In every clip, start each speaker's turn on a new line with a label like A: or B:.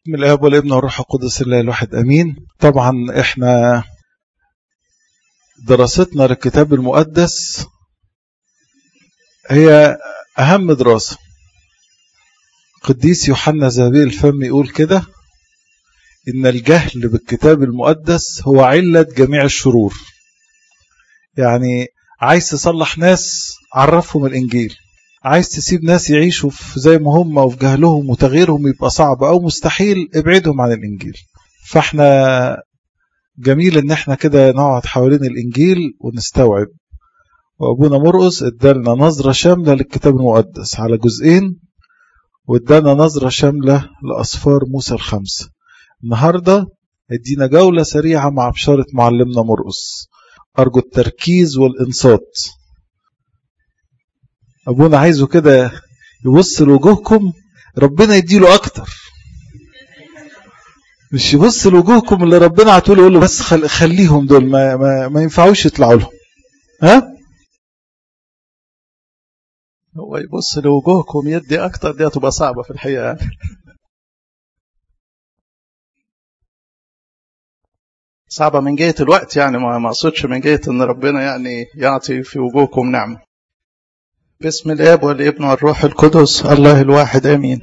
A: من الاب والابن والروح القدس الله الواحد امين طبعا احنا دراستنا للكتاب المقدس هي اهم دراسه قديس يوحنا زابيل الفم يقول كده ان الجهل بالكتاب المقدس هو عله جميع الشرور يعني عايز تصلح ناس عرفهم الانجيل عايز تسيب ناس يعيشوا في زي ما هم وفي جهلهم وتغييرهم يبقى صعب او مستحيل ابعدهم عن الانجيل فاحنا جميل ان احنا كده نقعد حوالين الانجيل ونستوعب وابونا مرقس ادالنا نظره شامله للكتاب المقدس على جزئين وادانا نظره شامله لاسفار موسى الخمسه النهارده ادينا جوله سريعه مع بشاره معلمنا مرقس ارجو التركيز والانصات ابونا عايزه كده يبص لوجوهكم ربنا يديله اكتر مش يبص لوجوهكم اللي ربنا عطوله يقول له بس خل... خليهم دول ما, ما, ما ينفعوش يطلعوا لهم ها
B: هو يبص لوجوهكم يدي اكتر دي هتبقى صعبه في الحقيقه يعني صعبه من جهه الوقت يعني ما اقصدش من جهه ان ربنا يعني يعطي في وجوهكم نعمه باسم الاب والابن والروح القدس الله الواحد امين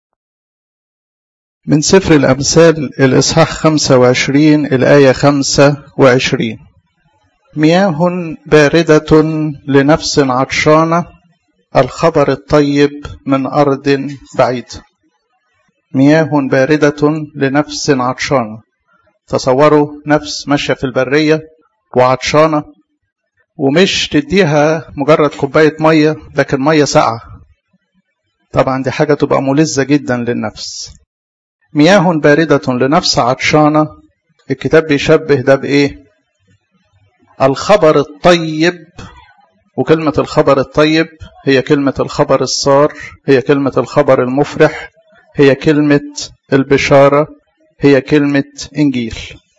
B: من سفر الامثال الاصحاح 25 الايه 25 مياه بارده لنفس عطشانه الخبر الطيب من أرض بعيدة مياه باردة لنفس عطشانة تصوروا نفس ماشية في البرية وعطشانة ومش تديها مجرد كوباية مية لكن مية ساقعة طبعا دي حاجة تبقى ملزة جدا للنفس مياه باردة لنفس عطشانة الكتاب بيشبه ده بإيه الخبر الطيب وكلمة الخبر الطيب هي كلمة الخبر السار هي كلمة الخبر المفرح هي كلمة البشارة هي كلمة إنجيل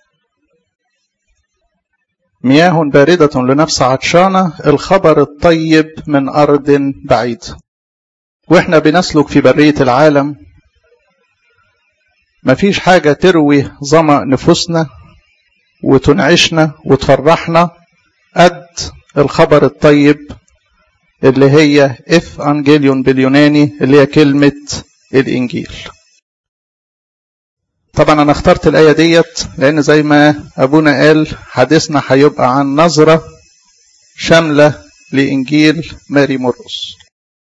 B: مياه باردة لنفس عطشانة الخبر الطيب من أرض بعيد وإحنا بنسلك في برية العالم مفيش حاجة تروي ظمأ نفوسنا وتنعشنا وتفرحنا قد الخبر الطيب اللي هي اف انجيليون باليوناني اللي هي كلمة الانجيل طبعا انا اخترت الاية ديت لان زي ما ابونا قال حديثنا هيبقى عن نظرة شاملة لانجيل ماري مرقس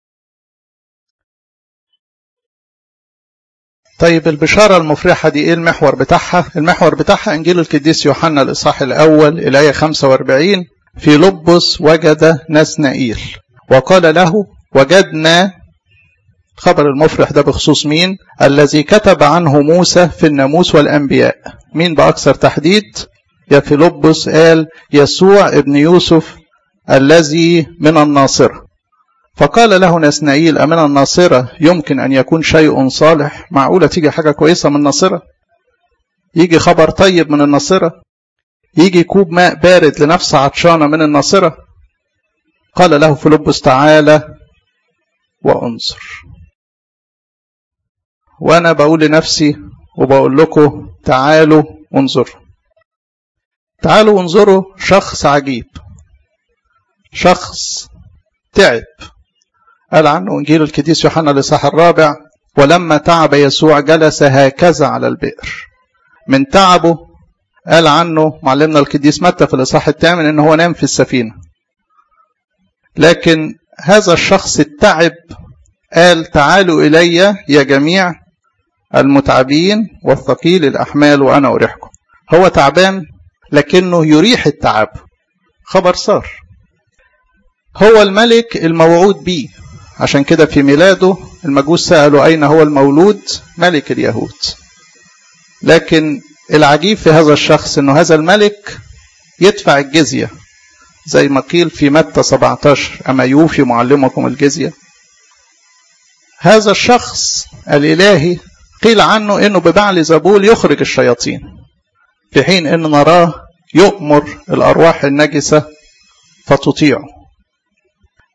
B: طيب البشارة المفرحة دي ايه المحور بتاعها المحور بتاعها انجيل القديس يوحنا الاصحاح الاول الاية 45 في لبس وجد نسنائيل وقال له وجدنا خبر المفرح ده بخصوص مين الذي كتب عنه موسى في الناموس والأنبياء مين بأكثر تحديد يا فيلبس قال يسوع ابن يوسف الذي من الناصرة فقال له نسنائيل أمن الناصرة يمكن أن يكون شيء صالح معقولة تيجي حاجة كويسة من الناصرة يجي خبر طيب من الناصرة يجي كوب ماء بارد لنفس عطشانة من الناصرة قال له فيلبس تعالى وانظر وانا بقول لنفسي وبقول لكم تعالوا وانظروا تعالوا وانظروا شخص عجيب شخص تعب قال عنه انجيل القديس يوحنا الاصحاح الرابع ولما تعب يسوع جلس هكذا على البئر من تعبه قال عنه معلمنا القديس متى في الاصحاح الثامن ان هو نام في السفينه لكن هذا الشخص التعب قال تعالوا الي يا جميع المتعبين والثقيل الاحمال وانا اريحكم هو تعبان لكنه يريح التعب خبر صار هو الملك الموعود به عشان كده في ميلاده المجوس سالوا اين هو المولود ملك اليهود لكن العجيب في هذا الشخص انه هذا الملك يدفع الجزية زي ما قيل في متى 17 أما يوفي معلمكم الجزية هذا الشخص الإلهي قيل عنه انه ببعل زبول يخرج الشياطين في حين ان نراه يؤمر الارواح النجسه فتطيعه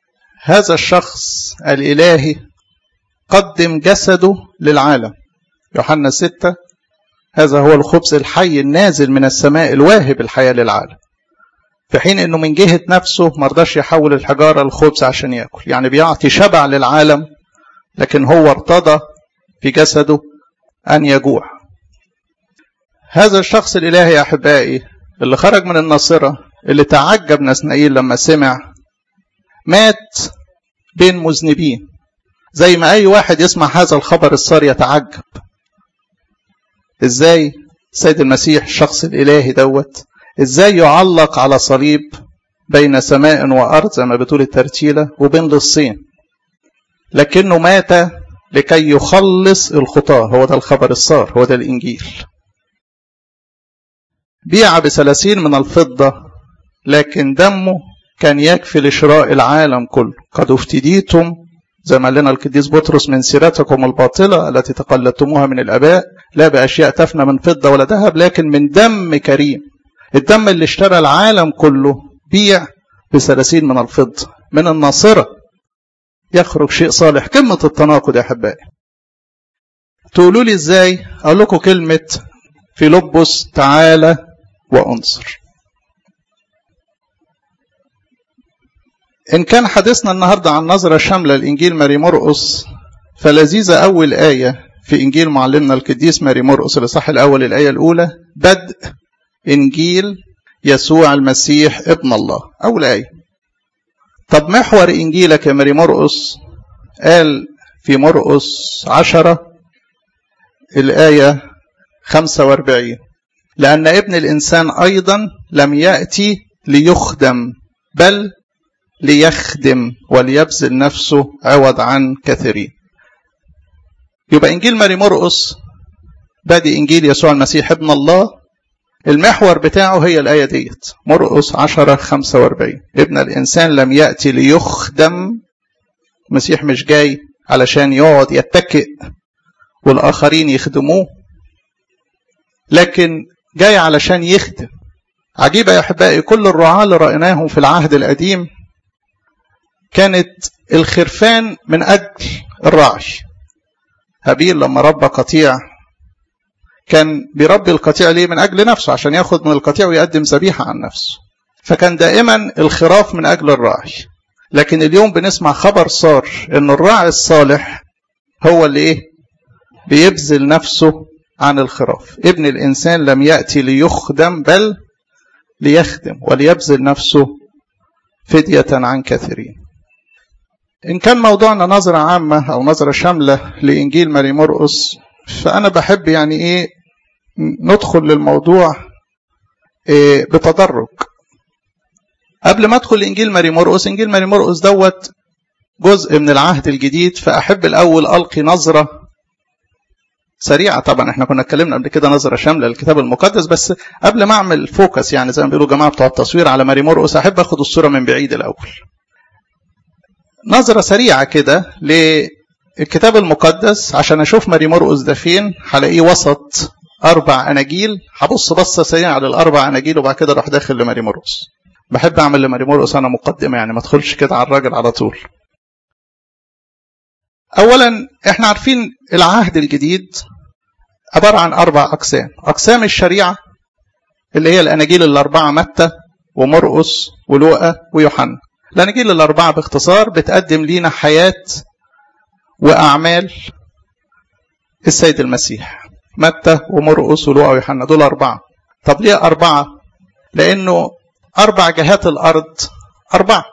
B: هذا الشخص الالهي قدم جسده للعالم يوحنا 6 هذا هو الخبز الحي النازل من السماء الواهب الحياة للعالم في حين انه من جهة نفسه مرضاش يحول الحجارة لخبز عشان يأكل يعني بيعطي شبع للعالم لكن هو ارتضى في جسده أن يجوع هذا الشخص الإلهي يا أحبائي اللي خرج من الناصرة اللي تعجب نسنائيل لما سمع مات بين مذنبين زي ما أي واحد يسمع هذا الخبر الصار يتعجب إزاي سيد المسيح الشخص الإلهي دوت إزاي يعلق على صليب بين سماء وأرض زي ما بتقول الترتيلة وبين لصين لكنه مات لكي يخلص الخطاة هو ده الخبر الصار هو ده الإنجيل بيع بثلاثين من الفضة لكن دمه كان يكفي لشراء العالم كله قد افتديتم زي ما قال لنا القديس بطرس من سيرتكم الباطلة التي تقلدتموها من الآباء لا بأشياء تفنى من فضة ولا ذهب لكن من دم كريم الدم اللي اشترى العالم كله بيع بثلاثين من الفضة من الناصرة يخرج شيء صالح قمة التناقض يا أحبائي تقولوا لي ازاي اقول لكم كلمة في لبس تعالى وانصر إن كان حديثنا النهاردة عن نظرة شاملة لإنجيل ماري مرقس فلذيذة أول آية في إنجيل معلمنا القديس ماري مرقس الإصحاح الأول الآية الأولى بدء إنجيل يسوع المسيح ابن الله أول آية طب محور إنجيلك يا ماري مرقس قال في مرقس عشرة الآية 45 لأن ابن الإنسان أيضا لم يأتي ليخدم بل ليخدم وليبذل نفسه عوض عن كثيرين يبقى إنجيل ماري مرقس بادئ إنجيل يسوع المسيح ابن الله المحور بتاعه هي الآية ديت مرقس 10 45 ابن الإنسان لم يأتي ليخدم المسيح مش جاي علشان يقعد يتكئ والآخرين يخدموه لكن جاي علشان يخدم عجيبة يا أحبائي كل الرعاة اللي رأيناهم في العهد القديم كانت الخرفان من أجل الرعي هابيل لما ربى قطيع كان بيربي القطيع ليه من أجل نفسه عشان ياخد من القطيع ويقدم ذبيحة عن نفسه فكان دائما الخراف من أجل الراعي لكن اليوم بنسمع خبر صار ان الراعي الصالح هو اللي ايه بيبذل نفسه عن الخراف ابن الإنسان لم يأتي ليخدم بل ليخدم وليبذل نفسه فدية عن كثيرين إن كان موضوعنا نظرة عامة أو نظرة شاملة لإنجيل ماري مرقس فأنا بحب يعني إيه ندخل للموضوع إيه بتدرج قبل ما أدخل إنجيل ماري مرقس إنجيل ماري مرقس دوت جزء من العهد الجديد فأحب الأول ألقي نظرة سريعة طبعا احنا كنا اتكلمنا قبل كده نظرة شاملة للكتاب المقدس بس قبل ما اعمل فوكس يعني زي ما بيقولوا جماعة بتوع التصوير على ماري مرقس احب اخد الصورة من بعيد الاول نظرة سريعة كده للكتاب المقدس عشان اشوف ماري مرقس ده فين هلاقيه وسط اربع اناجيل هبص بصة سريعة على الاربع اناجيل وبعد كده اروح داخل لماري مرقس بحب اعمل لماري مرقس انا مقدمة يعني ما ادخلش كده على الراجل على طول اولا احنا عارفين العهد الجديد عبارة عن أربع أقسام أقسام الشريعة اللي هي الأناجيل الأربعة متى ومرقس ولوقا ويوحنا الأناجيل الأربعة باختصار بتقدم لينا حياة وأعمال السيد المسيح متى ومرقس ولوقا ويوحنا دول أربعة طب ليه أربعة؟ لأنه أربع جهات الأرض أربعة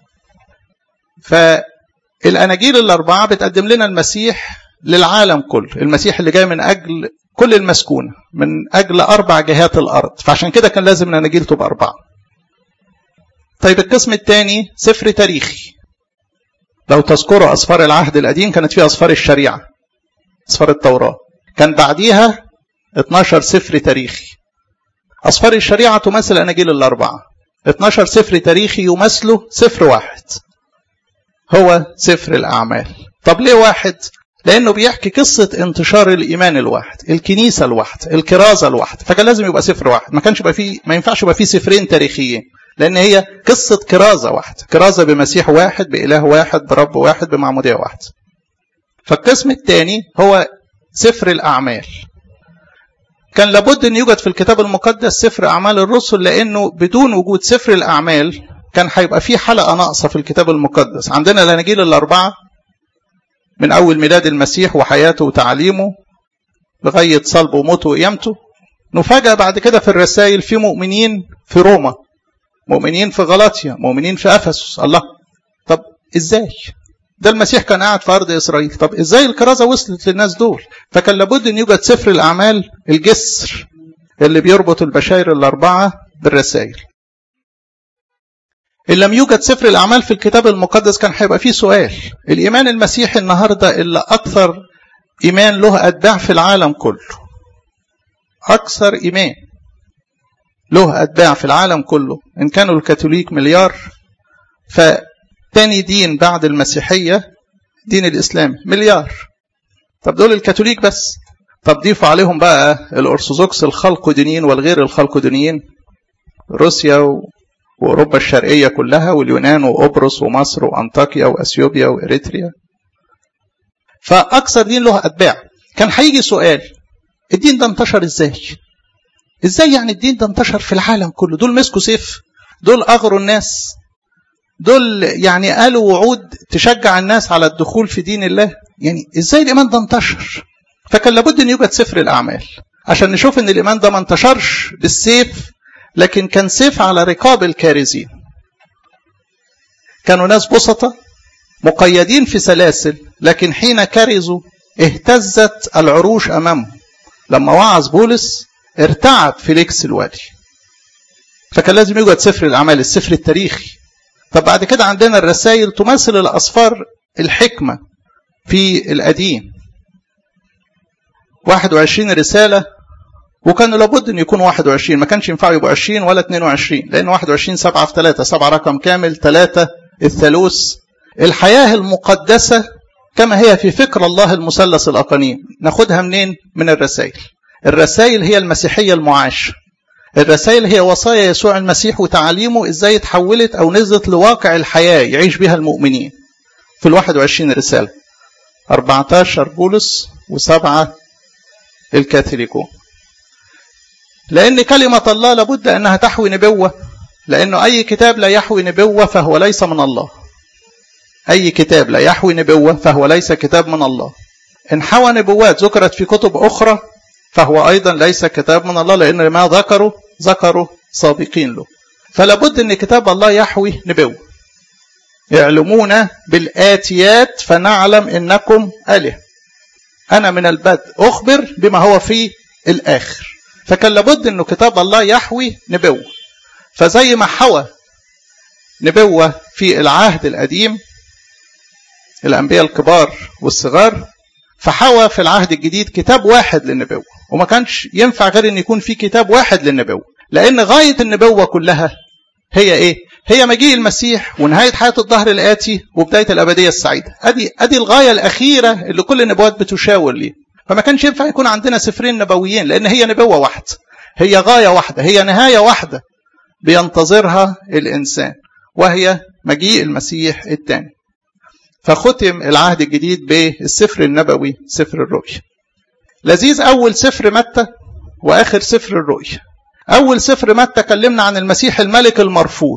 B: فالأناجيل الأربعة بتقدم لنا المسيح للعالم كله المسيح اللي جاي من أجل كل المسكونة من أجل أربع جهات الأرض فعشان كده كان لازم الأناجيل تبقى أربعة طيب القسم الثاني سفر تاريخي لو تذكروا أسفار العهد القديم كانت فيها أسفار الشريعة أسفار التوراة كان بعديها 12 سفر تاريخي أسفار الشريعة تمثل الأناجيل الأربعة 12 سفر تاريخي يمثلوا سفر واحد هو سفر الأعمال طب ليه واحد؟ لأنه بيحكي قصة انتشار الإيمان الواحد الكنيسة الواحد الكرازة الواحد فكان لازم يبقى سفر واحد ما كانش يبقى فيه ما ينفعش يبقى فيه سفرين تاريخيين لأن هي قصة كرازة واحدة كرازة بمسيح واحد بإله واحد برب واحد بمعمودية واحد فالقسم الثاني هو سفر الأعمال كان لابد أن يوجد في الكتاب المقدس سفر أعمال الرسل لأنه بدون وجود سفر الأعمال كان هيبقى في حلقة ناقصة في الكتاب المقدس عندنا الأناجيل الأربعة من أول ميلاد المسيح وحياته وتعليمه لغاية صلبه وموته وقيامته نفاجأ بعد كده في الرسائل في مؤمنين في روما مؤمنين في غلاطيا مؤمنين في أفسس الله طب إزاي ده المسيح كان قاعد في أرض إسرائيل طب إزاي الكرازة وصلت للناس دول فكان لابد أن يوجد سفر الأعمال الجسر اللي بيربط البشائر الأربعة بالرسائل إن لم يوجد سفر الأعمال في الكتاب المقدس كان هيبقى فيه سؤال الإيمان المسيحي النهاردة اللي أكثر إيمان له أتباع في العالم كله أكثر إيمان له أتباع في العالم كله إن كانوا الكاثوليك مليار فتاني دين بعد المسيحية دين الإسلام مليار طب دول الكاثوليك بس طب ضيفوا عليهم بقى الأرثوذكس الخلق دينيين والغير الخلق دينيين روسيا و... وأوروبا الشرقية كلها واليونان وقبرص ومصر وأنطاكيا وأثيوبيا وإريتريا فأكثر دين له أتباع كان هيجي سؤال الدين ده انتشر ازاي ازاي يعني الدين ده انتشر في العالم كله دول مسكوا سيف دول اغروا الناس دول يعني قالوا وعود تشجع الناس على الدخول في دين الله يعني ازاي الايمان ده انتشر فكان لابد ان يوجد سفر الاعمال عشان نشوف ان الايمان ده ما انتشرش بالسيف لكن كان سيف على رقاب الكارزين كانوا ناس بسطة مقيدين في سلاسل لكن حين كرزوا اهتزت العروش امامهم لما وعظ بولس ارتعب فيليكس الوالي فكان لازم يوجد سفر الاعمال السفر التاريخي طب بعد كده عندنا الرسائل تمثل الاسفار الحكمه في القديم 21 رساله وكانوا لابد ان يكون 21 ما كانش ينفع يبقوا 20 ولا 22 لان 21 7 في 3 7 رقم كامل 3 الثالوث الحياه المقدسه كما هي في فكر الله المثلث الأقانيم ناخدها منين؟ من الرسائل الرسائل هي المسيحية المعاش الرسائل هي وصايا يسوع المسيح وتعاليمه ازاي اتحولت او نزلت لواقع الحياة يعيش بها المؤمنين في الواحد وعشرين رسالة 14 بولس وسبعة الكاثوليكون لأن كلمة الله لابد أنها تحوي نبوة لأنه أي كتاب لا يحوي نبوة فهو ليس من الله أي كتاب لا يحوي نبوة فهو ليس كتاب من الله إن حوى نبوات ذكرت في كتب أخرى فهو أيضا ليس كتاب من الله لأن ما ذكروا ذكروا سابقين له فلا بد أن كتاب الله يحوي نبوة يعلمون بالآتيات فنعلم إنكم أله أنا من البدء أخبر بما هو في الآخر فكان لابد أنه كتاب الله يحوي نبوة فزي ما حوى نبوة في العهد القديم الأنبياء الكبار والصغار فحوى في العهد الجديد كتاب واحد للنبوة وما كانش ينفع غير أن يكون في كتاب واحد للنبوة لأن غاية النبوة كلها هي إيه؟ هي مجيء المسيح ونهاية حياة الظهر الآتي وبداية الأبدية السعيدة أدي, أدي الغاية الأخيرة اللي كل النبوات بتشاور ليه فما كانش ينفع يكون عندنا سفرين نبويين لأن هي نبوة واحدة هي غاية واحدة هي نهاية واحدة بينتظرها الإنسان وهي مجيء المسيح الثاني فختم العهد الجديد بالسفر النبوي سفر الرؤيا لذيذ أول سفر متى وآخر سفر الرؤيا أول سفر متى كلمنا عن المسيح الملك المرفوض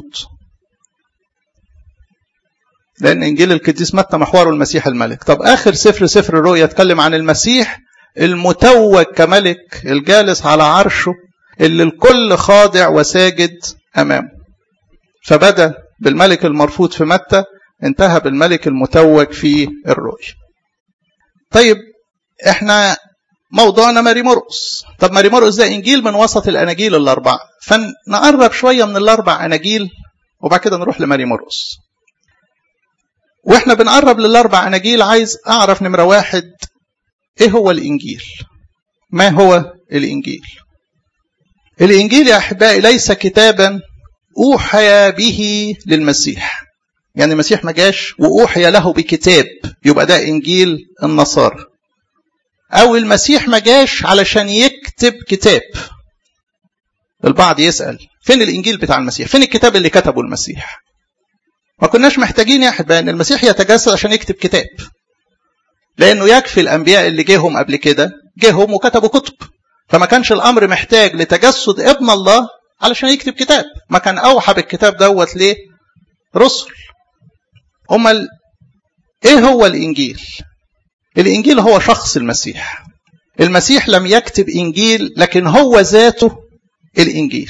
B: لأن إنجيل القديس متى محوره المسيح الملك طب آخر سفر سفر الرؤيا اتكلم عن المسيح المتوج كملك الجالس على عرشه اللي الكل خاضع وساجد أمامه فبدأ بالملك المرفوض في متى انتهى بالملك المتوج في الرؤيا طيب احنا موضوعنا ماري مرقس طب ماري مرقس ده انجيل من وسط الاناجيل الاربعه فنقرب شويه من الاربع اناجيل وبعد كده نروح لماري مرقس واحنا بنقرب للاربع اناجيل عايز اعرف نمره واحد ايه هو الانجيل ما هو الانجيل الانجيل يا احبائي ليس كتابا اوحي به للمسيح يعني المسيح ما جاش واوحي له بكتاب يبقى ده انجيل النصارى او المسيح ما جاش علشان يكتب كتاب البعض يسال فين الانجيل بتاع المسيح فين الكتاب اللي كتبه المسيح ما كناش محتاجين يا احبائي ان المسيح يتجسد عشان يكتب كتاب لأنه يكفي الأنبياء اللي جيهم قبل كده جيهم وكتبوا كتب فما كانش الأمر محتاج لتجسد ابن الله علشان يكتب كتاب ما كان أوحى بالكتاب دوت ليه رسل أمال إيه هو الإنجيل الإنجيل هو شخص المسيح المسيح لم يكتب إنجيل لكن هو ذاته الإنجيل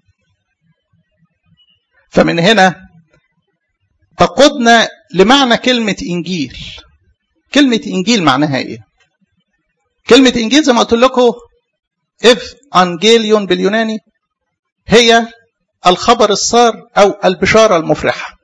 B: فمن هنا تقودنا لمعنى كلمة إنجيل كلمة إنجيل معناها إيه كلمة إنجيل زي ما قلت لكم إف أنجيليون باليوناني هي الخبر السار أو البشارة المفرحة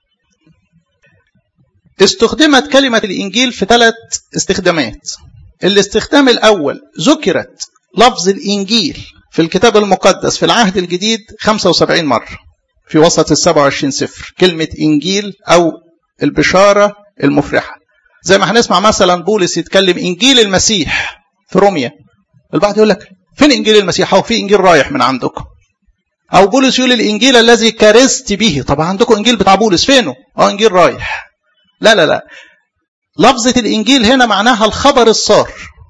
B: استخدمت كلمة الإنجيل في ثلاث استخدامات الاستخدام الأول ذكرت لفظ الإنجيل في الكتاب المقدس في العهد الجديد 75 مرة في وسط ال 27 سفر كلمة إنجيل أو البشارة المفرحة زي ما هنسمع مثلا بولس يتكلم إنجيل المسيح في روميا البعض يقول لك فين إنجيل المسيح هو في إنجيل رايح من عندكم أو بولس يقول الإنجيل الذي كرست به طب عندكم إنجيل بتاع بولس فينه اه إنجيل رايح لا لا لا لفظة الإنجيل هنا معناها الخبر الصار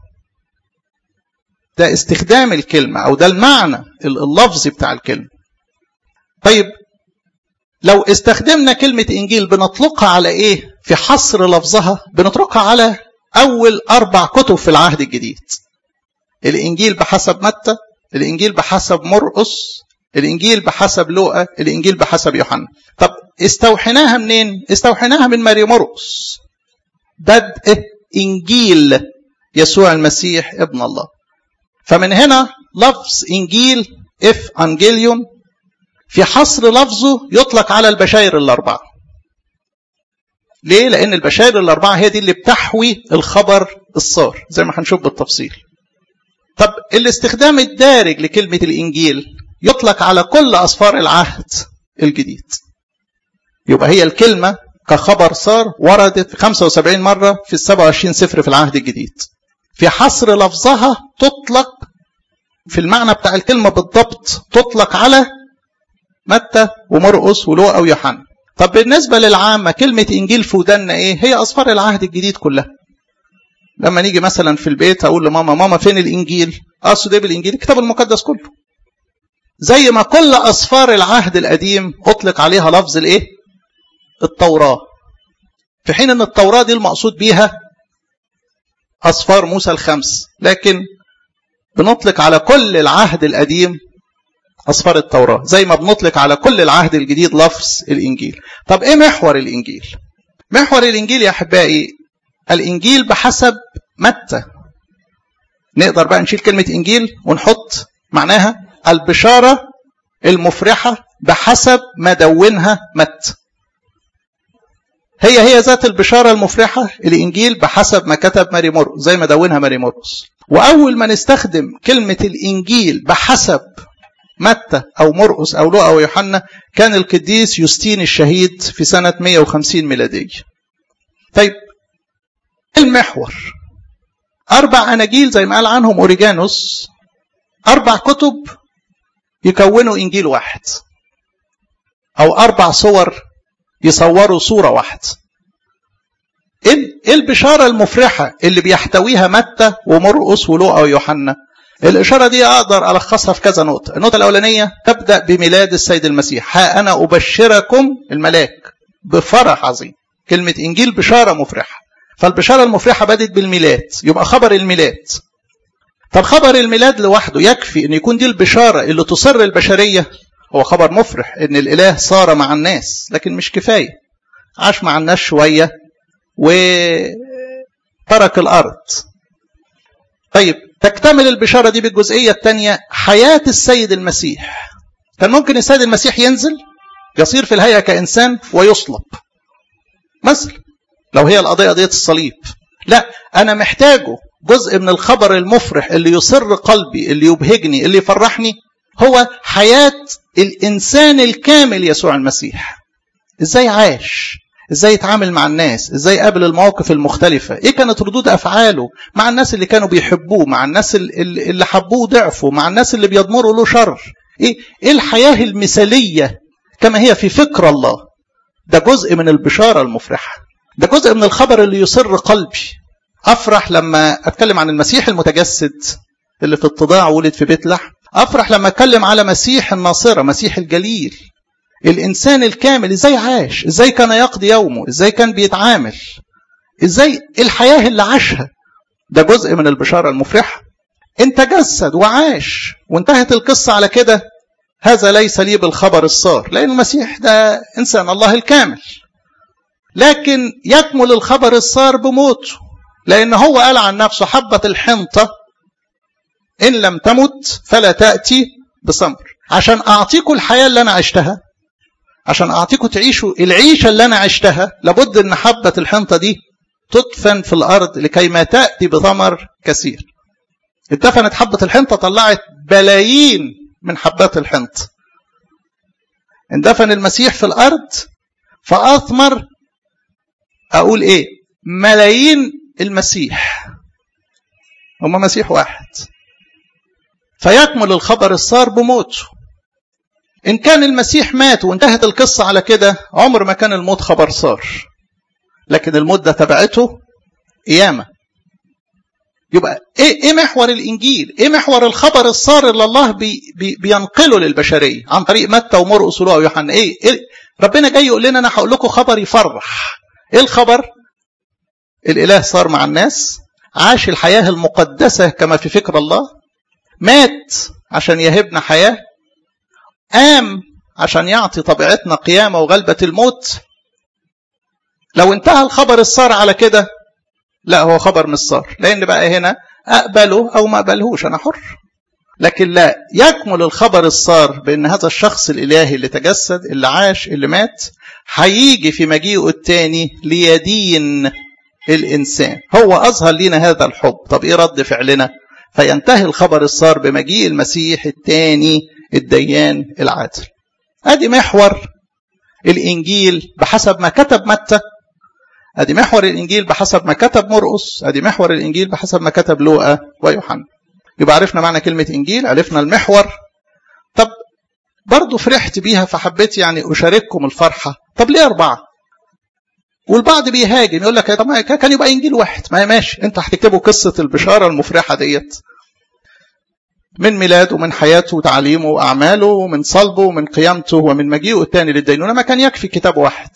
B: ده استخدام الكلمة أو ده المعنى اللفظي بتاع الكلمة طيب لو استخدمنا كلمة إنجيل بنطلقها على إيه في حصر لفظها بنطلقها على أول أربع كتب في العهد الجديد الإنجيل بحسب متى الإنجيل بحسب مرقس الإنجيل بحسب لوقا الإنجيل بحسب يوحنا طب استوحناها منين استوحناها من ماري مرقس بدء إنجيل يسوع المسيح ابن الله فمن هنا لفظ إنجيل إف أنجيليون في حصر لفظه يطلق على البشائر الأربعة ليه؟ لأن البشائر الأربعة هي دي اللي بتحوي الخبر الصار زي ما هنشوف بالتفصيل طب الاستخدام الدارج لكلمة الإنجيل يطلق على كل أسفار العهد الجديد يبقى هي الكلمة كخبر صار وردت 75 مرة في ال 27 سفر في العهد الجديد في حصر لفظها تطلق في المعنى بتاع الكلمة بالضبط تطلق على متى ومرقس ولوقا ويوحنا طب بالنسبة للعامة كلمة إنجيل في ودنا إيه هي أسفار العهد الجديد كلها لما نيجي مثلا في البيت أقول لماما ماما فين الإنجيل أقصد إيه بالإنجيل الكتاب المقدس كله زي ما كل أسفار العهد القديم أطلق عليها لفظ الإيه التوراة في حين أن التوراة دي المقصود بيها أسفار موسى الخمس لكن بنطلق على كل العهد القديم أسفار التوراة زي ما بنطلق على كل العهد الجديد لفظ الإنجيل طب إيه محور الإنجيل محور الإنجيل يا أحبائي الإنجيل بحسب متى نقدر بقى نشيل كلمة إنجيل ونحط معناها البشارة المفرحة بحسب ما دونها متى هي هي ذات البشارة المفرحة الإنجيل بحسب ما كتب ماري مرقس زي ما دونها ماري مرقس وأول ما نستخدم كلمة الإنجيل بحسب متى أو مرقس أو لوقا أو يوحنا كان القديس يوستين الشهيد في سنة 150 ميلادية طيب المحور أربع أناجيل زي ما قال عنهم أوريجانوس أربع كتب يكونوا إنجيل واحد أو أربع صور يصوروا صورة واحدة إيه البشارة المفرحة اللي بيحتويها متى ومرقس ولوقا ويوحنا الإشارة دي أقدر ألخصها في كذا نقطة النقطة الأولانية تبدأ بميلاد السيد المسيح ها أنا أبشركم الملاك بفرح عظيم كلمة إنجيل بشارة مفرحة فالبشارة المفرحة بدت بالميلاد يبقى خبر الميلاد طب خبر الميلاد لوحده يكفي أن يكون دي البشارة اللي تصر البشرية هو خبر مفرح أن الإله صار مع الناس لكن مش كفاية عاش مع الناس شوية وترك الأرض طيب تكتمل البشارة دي بالجزئية الثانية حياة السيد المسيح كان ممكن السيد المسيح ينزل يصير في الهيئة كإنسان ويصلب مثلا لو هي القضية قضية الصليب لا أنا محتاجه جزء من الخبر المفرح اللي يسر قلبي اللي يبهجني اللي يفرحني هو حياة الإنسان الكامل يسوع المسيح إزاي عاش ازاي يتعامل مع الناس ازاي قابل المواقف المختلفة ايه كانت ردود افعاله مع الناس اللي كانوا بيحبوه مع الناس اللي حبوه ضعفوا مع الناس اللي بيضمروا له شر ايه ايه الحياة المثالية كما هي في فكر الله ده جزء من البشارة المفرحة ده جزء من الخبر اللي يسر قلبي افرح لما اتكلم عن المسيح المتجسد اللي في اتضاع ولد في بيت لحم افرح لما اتكلم على مسيح الناصره مسيح الجليل الانسان الكامل ازاي عاش ازاي كان يقضي يومه ازاي كان بيتعامل ازاي الحياه اللي عاشها ده جزء من البشاره المفرحه انت جسد وعاش وانتهت القصه على كده هذا ليس لي بالخبر الصار لان المسيح ده انسان الله الكامل لكن يكمل الخبر الصار بموته لان هو قال عن نفسه حبه الحنطه ان لم تمت فلا تاتي بثمر عشان اعطيكم الحياه اللي انا عشتها عشان اعطيكم تعيشوا العيشه اللي انا عشتها لابد ان حبه الحنطه دي تدفن في الارض لكي ما تاتي بثمر كثير اتدفنت حبه الحنطه طلعت بلايين من حبات الحنطه اندفن المسيح في الارض فاثمر اقول ايه ملايين المسيح هم مسيح واحد فيكمل الخبر الصار بموته إن كان المسيح مات وانتهت القصة على كده عمر ما كان الموت خبر صار لكن الموت ده تبعته قيامة يبقى إيه, إيه محور الإنجيل إيه محور الخبر الصار اللي الله بي بي بينقله للبشرية عن طريق متى ومرقس ولوقا ويوحنا إيه, إيه ربنا جاي يقول لنا أنا هقول لكم خبر يفرح إيه الخبر الإله صار مع الناس عاش الحياة المقدسة كما في فكر الله مات عشان يهبنا حياة قام عشان يعطي طبيعتنا قيامة وغلبة الموت لو انتهى الخبر الصار على كده لا هو خبر مش صار لأن بقى هنا أقبله أو ما أقبلهوش أنا حر لكن لا يكمل الخبر الصار بأن هذا الشخص الإلهي اللي تجسد اللي عاش اللي مات هيجي في مجيئه التاني ليدين الإنسان هو أظهر لنا هذا الحب طب إيه رد فعلنا فينتهي الخبر الصار بمجيء المسيح الثاني الديان العادل ادي محور الانجيل بحسب ما كتب متى ادي محور الانجيل بحسب ما كتب مرقس ادي محور الانجيل بحسب ما كتب لوقا ويوحنا يبقى عرفنا معنى كلمه انجيل عرفنا المحور طب برضه فرحت بيها فحبيت يعني اشارككم الفرحه طب ليه اربعه والبعض بيهاجم يقول لك طب كان يبقى انجيل واحد ما ماشي انت هتكتبوا قصه البشاره المفرحه ديت من ميلاده ومن حياته وتعليمه واعماله ومن صلبه ومن قيامته ومن مجيئه الثاني للدينونه ما كان يكفي كتاب واحد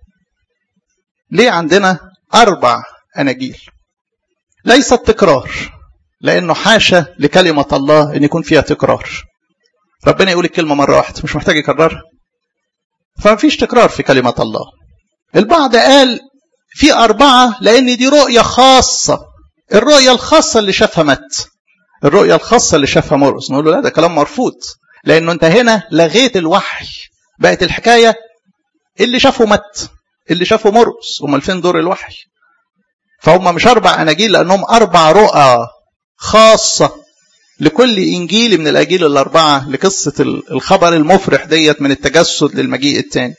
B: ليه عندنا اربع اناجيل ليست تكرار لانه حاشا لكلمه الله ان يكون فيها تكرار ربنا يقول الكلمه مره واحده مش محتاج يكررها فما فيش تكرار في كلمه الله البعض قال في أربعة لأن دي رؤية خاصة الرؤية الخاصة اللي شافها مت الرؤية الخاصة اللي شافها مرقس نقول له لا ده كلام مرفوض لأنه أنت هنا لغيت الوحي بقت الحكاية اللي شافه مت اللي شافه مرقس أمال فين دور الوحي فهم مش أربع أناجيل لأنهم أربع رؤى خاصة لكل إنجيل من الأجيل الأربعة لقصة الخبر المفرح ديت من التجسد للمجيء الثاني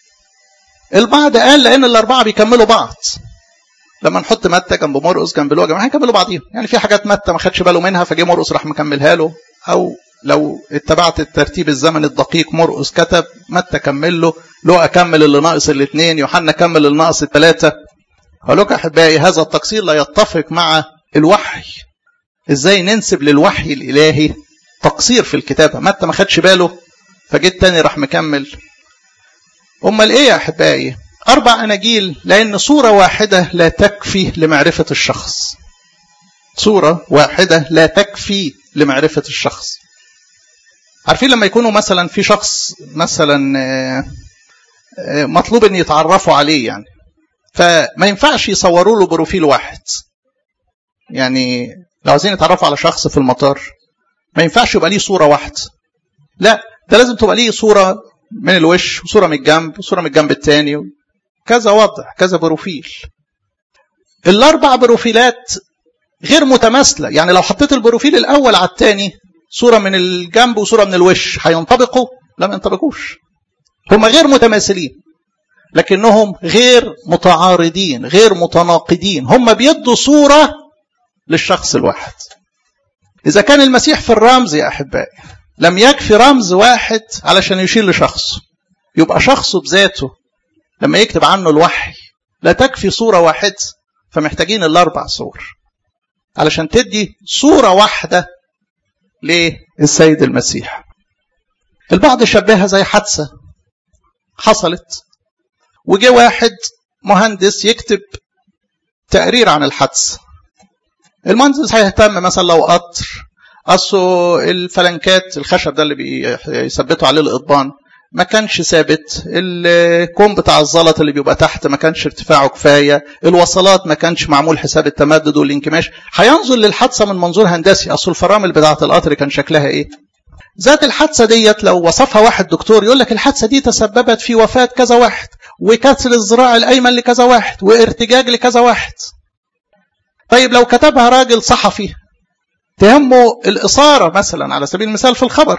B: البعض قال لان الاربعه بيكملوا بعض لما نحط متى جنب مرقس جنب لوقا جماعه هيكملوا بعضيهم يعني في حاجات متى ما خدش باله منها فجه مرقس راح مكملها له او لو اتبعت الترتيب الزمني الدقيق مرقس كتب متى كمل له لوقا كمل اللي ناقص الاثنين يوحنا كمل اللي ناقص الثلاثه اقول لكم احبائي هذا التقصير لا يتفق مع الوحي ازاي ننسب للوحي الالهي تقصير في الكتابه متى ما خدش باله فجيت تاني راح مكمل امال ايه يا احبائي اربع اناجيل لان صوره واحده لا تكفي لمعرفه الشخص صوره واحده لا تكفي لمعرفه الشخص عارفين لما يكونوا مثلا في شخص مثلا مطلوب ان يتعرفوا عليه يعني فما ينفعش يصوروا له بروفيل واحد يعني لو عايزين يتعرفوا على شخص في المطار ما ينفعش يبقى ليه صوره واحده لا ده لازم تبقى ليه صوره من الوش وصوره من الجنب وصوره من الجنب الثاني كذا وضع كذا بروفيل الاربع بروفيلات غير متماثله يعني لو حطيت البروفيل الاول على الثاني صوره من الجنب وصوره من الوش هينطبقوا لا ما ينطبقوش هما غير متماثلين لكنهم غير متعارضين غير متناقضين هم بيدوا صوره للشخص الواحد اذا كان المسيح في الرمز يا احبائي لم يكفي رمز واحد علشان يشير لشخصه يبقى شخصه بذاته لما يكتب عنه الوحي لا تكفي صورة واحدة فمحتاجين الأربع صور علشان تدي صورة واحدة للسيد المسيح البعض شبهها زي حادثة حصلت وجه واحد مهندس يكتب تقرير عن الحادثة المهندس هيهتم مثلا لو قطر اصله الفلنكات الخشب ده اللي بيثبتوا عليه القضبان ما كانش ثابت الكوم بتاع الزلط اللي بيبقى تحت ما كانش ارتفاعه كفايه الوصلات ما كانش معمول حساب التمدد والانكماش هينظر للحادثه من منظور هندسي اصل الفرامل بتاعه القطر كان شكلها ايه ذات الحادثه ديت لو وصفها واحد دكتور يقول لك الحادثه دي تسببت في وفاه كذا واحد وكسر الذراع الايمن لكذا واحد وارتجاج لكذا واحد طيب لو كتبها راجل صحفي تهمه الإثارة مثلا على سبيل المثال في الخبر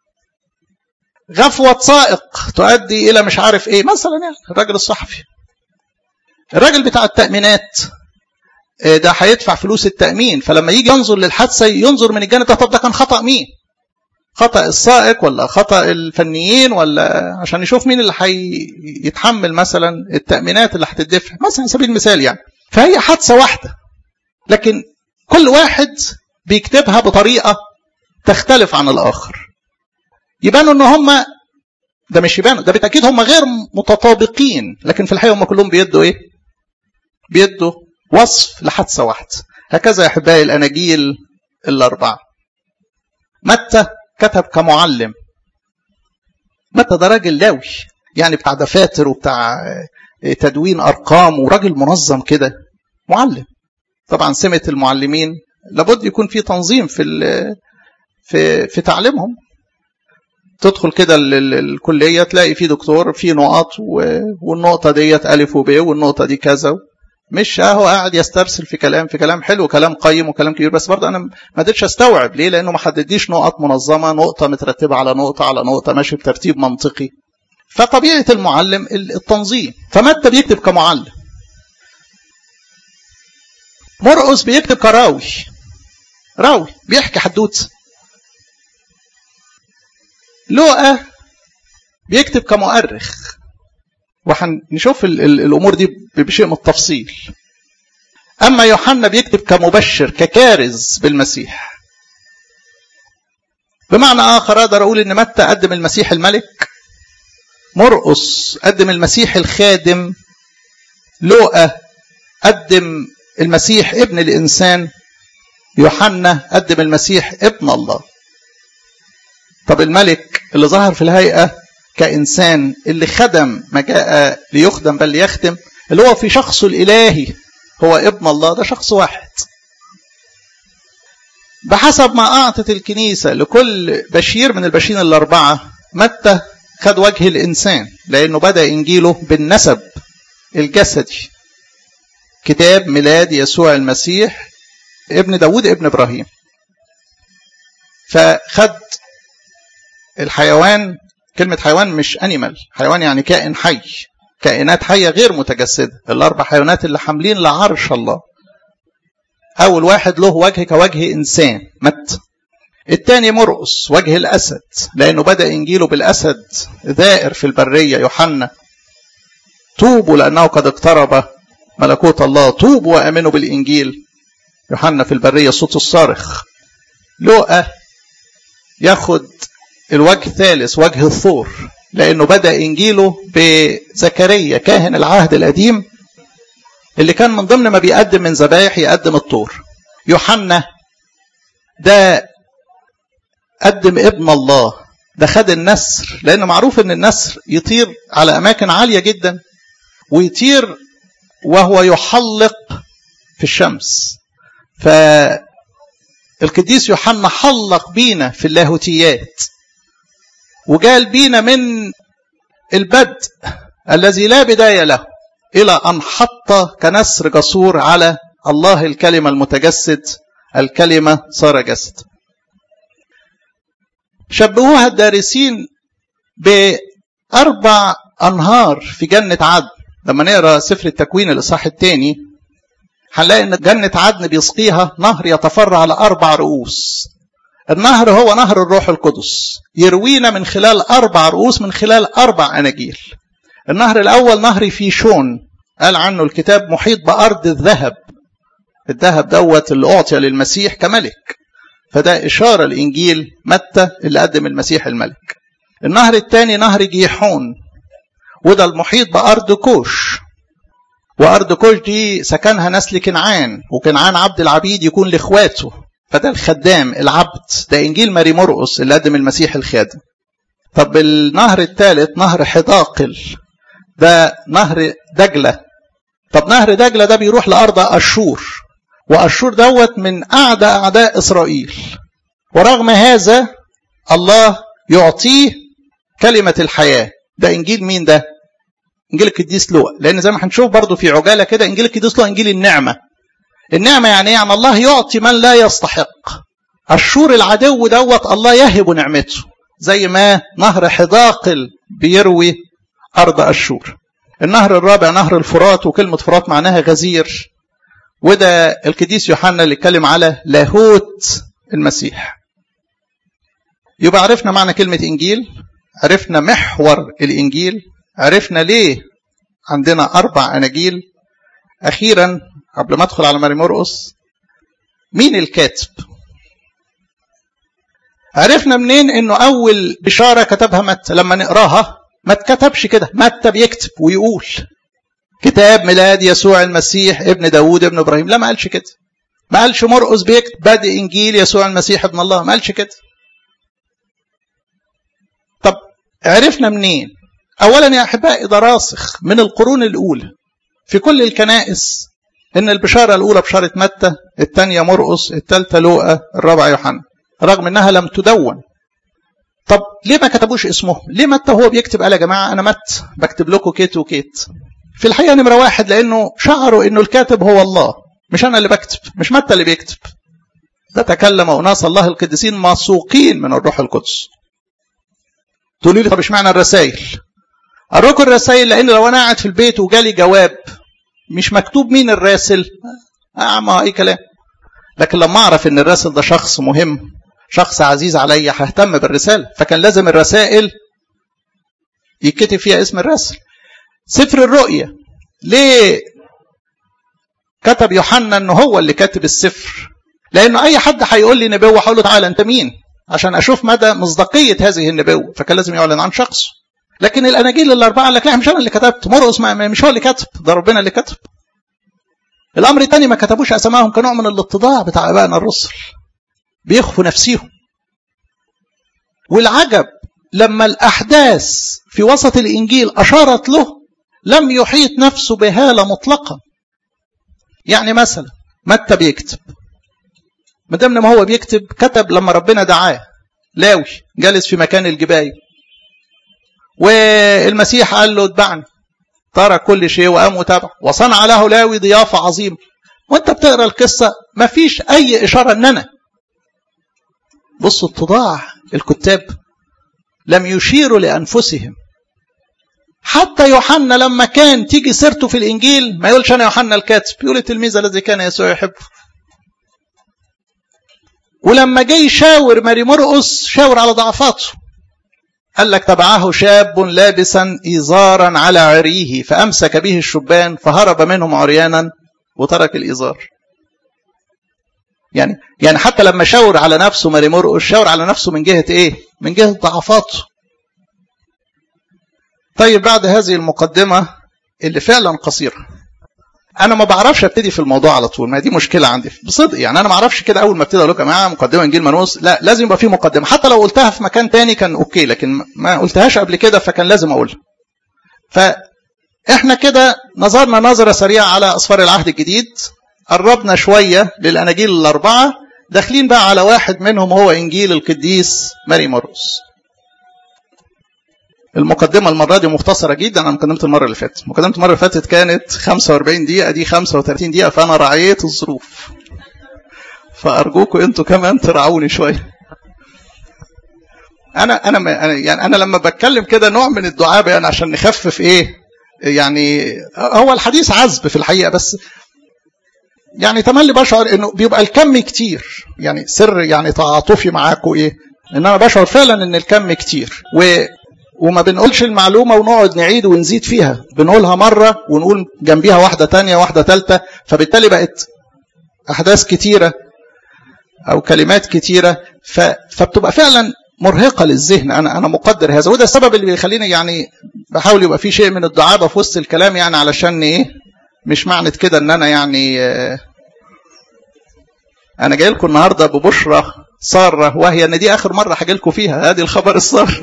B: غفوة سائق تؤدي إلى مش عارف إيه مثلا يعني الراجل الصحفي الراجل بتاع التأمينات ده هيدفع فلوس التأمين فلما يجي ينظر للحادثة ينظر من الجانب ده طب ده كان خطأ مين خطأ السائق ولا خطأ الفنيين ولا عشان يشوف مين اللي هيتحمل مثلا التأمينات اللي هتدفع مثلا على سبيل المثال يعني فهي حادثة واحدة لكن كل واحد بيكتبها بطريقة تختلف عن الآخر يبانوا ان هم ده مش يبانوا ده بالتأكيد هم غير متطابقين لكن في الحقيقة هم كلهم بيدوا ايه بيدوا وصف لحادثة واحدة هكذا يا أحبائي الأناجيل الأربعة متى كتب كمعلم متى ده راجل لاوي يعني بتاع دفاتر وبتاع تدوين أرقام وراجل منظم كده معلم طبعا سمة المعلمين لابد يكون في تنظيم في في في تعليمهم تدخل كده الكليه تلاقي في دكتور في نقط والنقطه ديت الف وب والنقطه دي كذا مش اهو قاعد يسترسل في كلام في كلام حلو كلام قيم وكلام كبير بس برضه انا ما قدرتش استوعب ليه لانه ما حدديش نقط منظمه نقطه مترتبه على نقطه على نقطه ماشي بترتيب منطقي فطبيعه المعلم التنظيم فمتى بيكتب كمعلم مرقس بيكتب كراوي راوي بيحكي حدوته لوقا بيكتب كمؤرخ وهنشوف الامور دي بشيء من التفصيل اما يوحنا بيكتب كمبشر ككارز بالمسيح بمعنى اخر اقدر اقول ان متى قدم المسيح الملك مرقس قدم المسيح الخادم لوقا قدم المسيح ابن الانسان يوحنا قدم المسيح ابن الله طب الملك اللي ظهر في الهيئة كإنسان اللي خدم ما جاء ليخدم بل ليخدم اللي هو في شخصه الإلهي هو ابن الله ده شخص واحد بحسب ما أعطت الكنيسة لكل بشير من البشير الأربعة متى خد وجه الإنسان لأنه بدأ إنجيله بالنسب الجسدي كتاب ميلاد يسوع المسيح ابن داود ابن إبراهيم فخد الحيوان كلمة حيوان مش أنيمال حيوان يعني كائن حي كائنات حية غير متجسدة الأربع حيوانات اللي حاملين لعرش الله أول واحد له وجه كوجه إنسان مت الثاني مرقس وجه الأسد لأنه بدأ إنجيله بالأسد ذائر في البرية يوحنا توبوا لأنه قد اقترب ملكوت الله توبوا وأمنوا بالإنجيل يوحنا في البرية صوت الصارخ لوقا ياخد الوجه الثالث وجه الثور لأنه بدأ إنجيله بزكريا كاهن العهد القديم اللي كان من ضمن ما بيقدم من ذبايح يقدم الطور يوحنا ده قدم ابن الله ده خد النسر لأنه معروف إن النسر يطير على أماكن عالية جدا ويطير وهو يحلق في الشمس فالقديس يوحنا حلق بينا في اللاهوتيات وقال بينا من البدء الذي لا بداية له إلى أن حط كنسر جسور على الله الكلمة المتجسد الكلمة صار جسد شبهوها الدارسين بأربع أنهار في جنة عدن لما نقرأ سفر التكوين الإصحاح الثاني هنلاقي ان جنة عدن بيسقيها نهر يتفرع على أربع رؤوس النهر هو نهر الروح القدس يروينا من خلال أربع رؤوس من خلال أربع أناجيل النهر الأول نهر فيشون قال عنه الكتاب محيط بأرض الذهب الذهب دوت اللي أعطي للمسيح كملك فده إشارة الإنجيل متى اللي قدم المسيح الملك النهر الثاني نهر جيحون وده المحيط بأرض كوش وأرض كوش دي سكنها نسل كنعان وكنعان عبد العبيد يكون لإخواته فده الخدام العبد ده إنجيل ماري مرقس اللي قدم المسيح الخادم طب النهر الثالث نهر حداقل ده نهر دجلة طب نهر دجلة ده بيروح لأرض أشور وأشور دوت من أعدى أعداء إسرائيل ورغم هذا الله يعطيه كلمة الحياة ده إنجيل مين ده إنجيل القديس لوقا لأن زي ما هنشوف برضو في عجالة كده إنجيل القديس لوقا إنجيل النعمة النعمة يعني يعني الله يعطي من لا يستحق الشور العدو دوت الله يهب نعمته زي ما نهر حداقل بيروي أرض أشور النهر الرابع نهر الفرات وكلمة فرات معناها غزير وده القديس يوحنا اللي اتكلم على لاهوت المسيح يبقى عرفنا معنى كلمة إنجيل عرفنا محور الإنجيل عرفنا ليه عندنا أربع أناجيل أخيرا قبل ما أدخل على ماري مرقس مين الكاتب عرفنا منين انه اول بشاره كتبها متى لما نقراها ما اتكتبش كده متى بيكتب ويقول كتاب ميلاد يسوع المسيح ابن داوود ابن ابراهيم لا ما قالش كده ما قالش مرقس بيكتب بادئ انجيل يسوع المسيح ابن الله ما قالش كده طب عرفنا منين اولا يا احبائي ده راسخ من القرون الاولى في كل الكنائس ان البشاره الاولى بشاره متى الثانيه مرقس الثالثه لوقا الرابعه يوحنا رغم انها لم تدون طب ليه ما كتبوش اسمه ليه متى هو بيكتب قال يا جماعه انا مت بكتب لكم كيت وكيت في الحقيقه نمره واحد لانه شعروا انه الكاتب هو الله مش انا اللي بكتب مش متى اللي بيكتب ده تكلم اناس الله القديسين موثوقين من الروح القدس تقولوا لي طب اشمعنى الرسائل اروكم الرسائل لان لو انا قاعد في البيت وجالي جواب مش مكتوب مين الراسل اه ما اي كلام لكن لما اعرف ان الراسل ده شخص مهم شخص عزيز عليا ههتم بالرساله فكان لازم الرسائل يتكتب فيها اسم الراسل سفر الرؤيا ليه كتب يوحنا ان هو اللي كاتب السفر لانه اي حد هيقول لي نبوه هقول له تعالى انت مين عشان اشوف مدى مصداقيه هذه النبوه فكان لازم يعلن عن شخصه لكن الاناجيل الاربعه قال لك لا مش انا اللي كتبت مرقس مش هو اللي كتب ده ربنا اللي كتب الامر الثاني ما كتبوش اسمائهم كنوع من الاتضاع بتاع ابائنا الرسل بيخفوا نفسيهم والعجب لما الاحداث في وسط الانجيل اشارت له لم يحيط نفسه بهاله مطلقا يعني مثلا متى بيكتب ما دام ما هو بيكتب كتب لما ربنا دعاه لاوي جالس في مكان الجبايه والمسيح قال له اتبعني ترك كل شيء وقام وتابع وصنع له لاوي ضيافة عظيمة وانت بتقرا القصة ما فيش اي اشارة ان انا بصوا اتضاع الكتاب لم يشيروا لانفسهم حتى يوحنا لما كان تيجي سيرته في الانجيل ما يقولش انا يوحنا الكاتب يقول التلميذ الذي كان يسوع يحبه ولما جه يشاور ماري مرقس شاور على ضعفاته قال لك تبعه شاب لابسا إزارا على عريه فأمسك به الشبان فهرب منهم عريانا وترك الإزار يعني يعني حتى لما شاور على نفسه ماري مرقس شاور على نفسه من جهة إيه؟ من جهة ضعفاته طيب بعد هذه المقدمة اللي فعلا قصيرة انا ما بعرفش ابتدي في الموضوع على طول ما دي مشكله عندي بصدق يعني انا ما اعرفش كده اول ما ابتدي اقول لكم معايا مقدمه انجيل منوس لا لازم يبقى في مقدمه حتى لو قلتها في مكان تاني كان اوكي لكن ما قلتهاش قبل كده فكان لازم اقولها فاحنا كده نظرنا نظره سريعه على اسفار العهد الجديد قربنا شويه للاناجيل الاربعه داخلين بقى على واحد منهم هو انجيل القديس ماري مرقس المقدمه المره دي مختصره جدا عن مقدمه المره اللي فاتت مقدمه المره اللي فاتت كانت 45 دقيقه دي 35 دقيقه فانا راعيت الظروف فارجوكم انتوا كمان ترعوني شويه انا انا يعني انا لما بتكلم كده نوع من الدعابه يعني عشان نخفف ايه يعني هو الحديث عذب في الحقيقه بس يعني تملي بشعر انه بيبقى الكم كتير يعني سر يعني تعاطفي معاكم ايه ان انا بشعر فعلا ان الكم كتير و وما بنقولش المعلومة ونقعد نعيد ونزيد فيها بنقولها مرة ونقول جنبيها واحدة تانية واحدة تالتة فبالتالي بقت أحداث كتيرة أو كلمات كتيرة ف... فبتبقى فعلا مرهقة للذهن أنا أنا مقدر هذا وده السبب اللي بيخليني يعني بحاول يبقى في شيء من الدعابة في وسط الكلام يعني علشان إيه مش معنى كده إن أنا يعني أنا جاي لكم النهاردة ببشرة سارة وهي إن دي آخر مرة هاجي لكم فيها هذه الخبر السار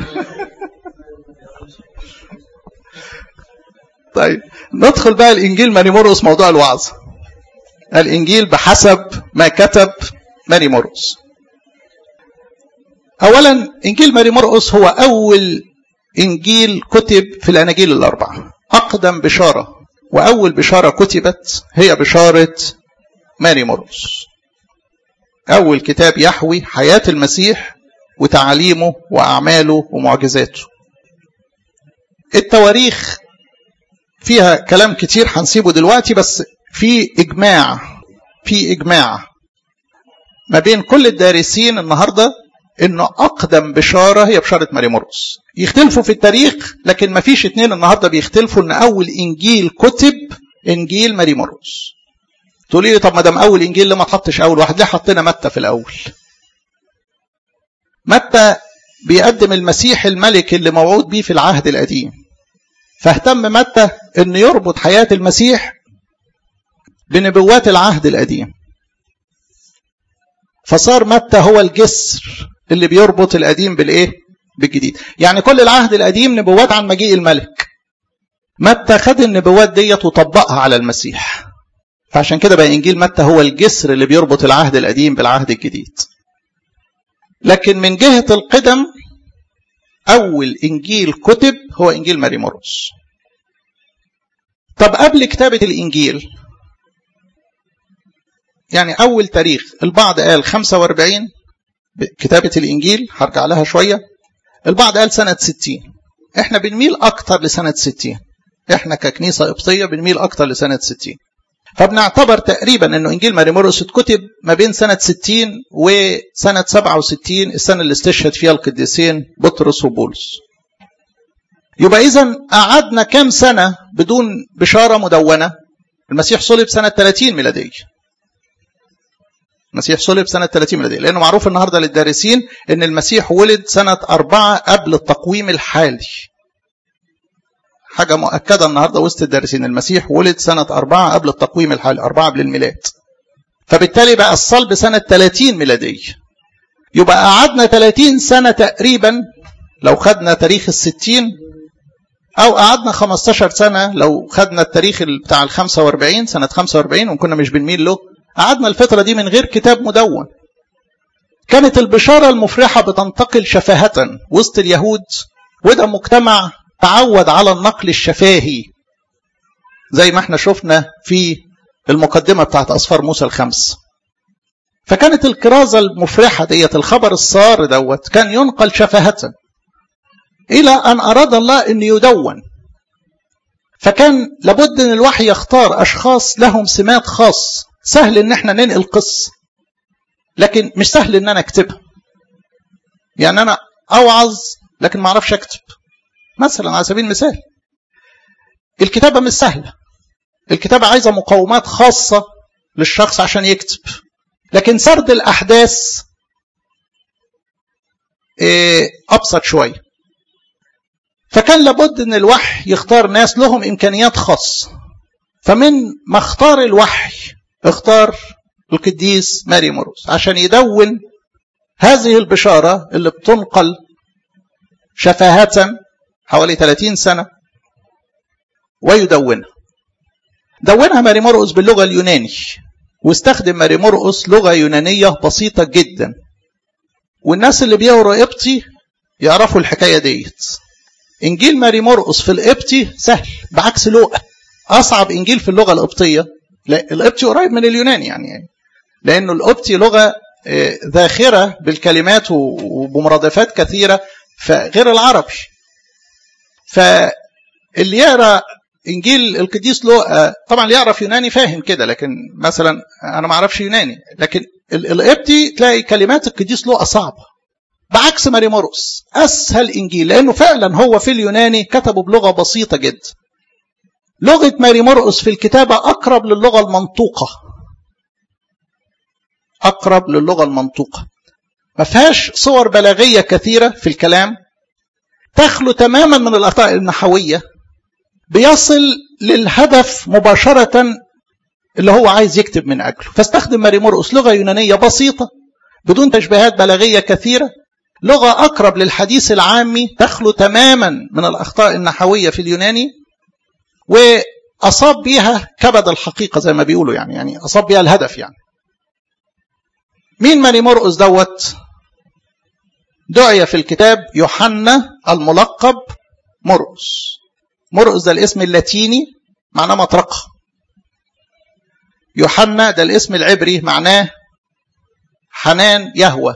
B: طيب ندخل بقى الإنجيل ماري مرقس موضوع الوعظ الإنجيل بحسب ما كتب ماري مرقس أولا إنجيل ماري مرقس هو أول إنجيل كتب في الأناجيل الأربعة أقدم بشارة وأول بشارة كتبت هي بشارة ماري مرقس أول كتاب يحوي حياة المسيح وتعاليمه وأعماله ومعجزاته التواريخ فيها كلام كتير هنسيبه دلوقتي بس في إجماع في إجماع ما بين كل الدارسين النهاردة إنه أقدم بشارة هي بشارة ماري مرقس يختلفوا في التاريخ لكن ما فيش اتنين النهاردة بيختلفوا إن أول إنجيل كتب إنجيل ماري مرقس تقولي لي طب ما دام أول إنجيل ليه ما تحطش أول واحد ليه حطينا متى في الأول متى بيقدم المسيح الملك اللي موعود بيه في العهد القديم فاهتم متى أن يربط حياة المسيح بنبوات العهد القديم فصار متى هو الجسر اللي بيربط القديم بالايه بالجديد يعني كل العهد القديم نبوات عن مجيء الملك متى خد النبوات ديت وطبقها على المسيح فعشان كده بقى انجيل متى هو الجسر اللي بيربط العهد القديم بالعهد الجديد لكن من جهة القدم أول إنجيل كتب هو إنجيل ماري مرقس طب قبل كتابة الإنجيل يعني أول تاريخ البعض قال 45 كتابة الإنجيل هرجع لها شوية البعض قال سنة 60 احنا بنميل أكتر لسنة 60 احنا ككنيسة قبطية بنميل أكتر لسنة 60 فبنعتبر تقريبا انه انجيل ماري مرقس اتكتب ما بين سنه 60 وسنه 67 السنه اللي استشهد فيها القديسين بطرس وبولس. يبقى اذا قعدنا كام سنه بدون بشاره مدونه؟ المسيح صلب سنه 30 ميلاديه. المسيح صلب سنه 30 ميلاديه لانه معروف النهارده للدارسين ان المسيح ولد سنه 4 قبل التقويم الحالي. حاجة مؤكدة النهاردة وسط الدارسين المسيح ولد سنة أربعة قبل التقويم الحالي أربعة قبل الميلاد فبالتالي بقى الصلب سنة 30 ميلادية يبقى قعدنا 30 سنة تقريبا لو خدنا تاريخ الستين أو قعدنا 15 سنة لو خدنا التاريخ بتاع ال 45 سنة 45 وكنا مش بنميل له قعدنا الفترة دي من غير كتاب مدون كانت البشارة المفرحة بتنتقل شفاهة وسط اليهود وده مجتمع تعود على النقل الشفاهي زي ما احنا شفنا في المقدمة بتاعت أصفار موسى الخمس فكانت الكرازة المفرحة ديت الخبر الصار دوت كان ينقل شفاهة إلى أن أراد الله أن يدون فكان لابد أن الوحي يختار أشخاص لهم سمات خاص سهل أن احنا ننقل قصة لكن مش سهل أن أنا أكتبها يعني أنا أوعظ لكن ما أعرفش أكتب مثلا على سبيل المثال الكتابة مش سهلة الكتابة عايزة مقومات خاصة للشخص عشان يكتب لكن سرد الأحداث أبسط شوية فكان لابد أن الوحي يختار ناس لهم إمكانيات خاصة فمن ما اختار الوحي اختار القديس ماري مرقس عشان يدون هذه البشارة اللي بتنقل شفاهة حوالي 30 سنة ويدونها دونها ماري مرقس باللغة اليوناني واستخدم ماري مرقس لغة يونانية بسيطة جدا والناس اللي بيقروا قبطي يعرفوا الحكاية ديت إنجيل ماري مرقس في القبطي سهل بعكس لوقا أصعب إنجيل في اللغة القبطية لا القبطي قريب من اليوناني يعني لأنه القبطي لغة ذاخرة بالكلمات وبمرادفات كثيرة فغير العربي فاللي يقرا انجيل القديس لوقا طبعا اللي يعرف يوناني فاهم كده لكن مثلا انا ما اعرفش يوناني لكن القبطي تلاقي كلمات القديس لوقا صعبه بعكس ماري مرقس اسهل انجيل لانه فعلا هو في اليوناني كتبه بلغه بسيطه جدا لغه ماري مرقس في الكتابه اقرب للغه المنطوقه أقرب للغة المنطوقة ما فيهاش صور بلاغية كثيرة في الكلام تخلو تماما من الأخطاء النحوية بيصل للهدف مباشرة اللي هو عايز يكتب من أجله فاستخدم ماري مرقس لغة يونانية بسيطة بدون تشبيهات بلاغية كثيرة لغة أقرب للحديث العامي تخلو تماما من الأخطاء النحوية في اليوناني وأصاب بها كبد الحقيقة زي ما بيقولوا يعني يعني أصاب بها الهدف يعني مين ماري مرقس دوت دعي في الكتاب يوحنا الملقب مرقس مرقس ده الاسم اللاتيني معناه مطرقة يوحنا ده الاسم العبري معناه حنان يهوى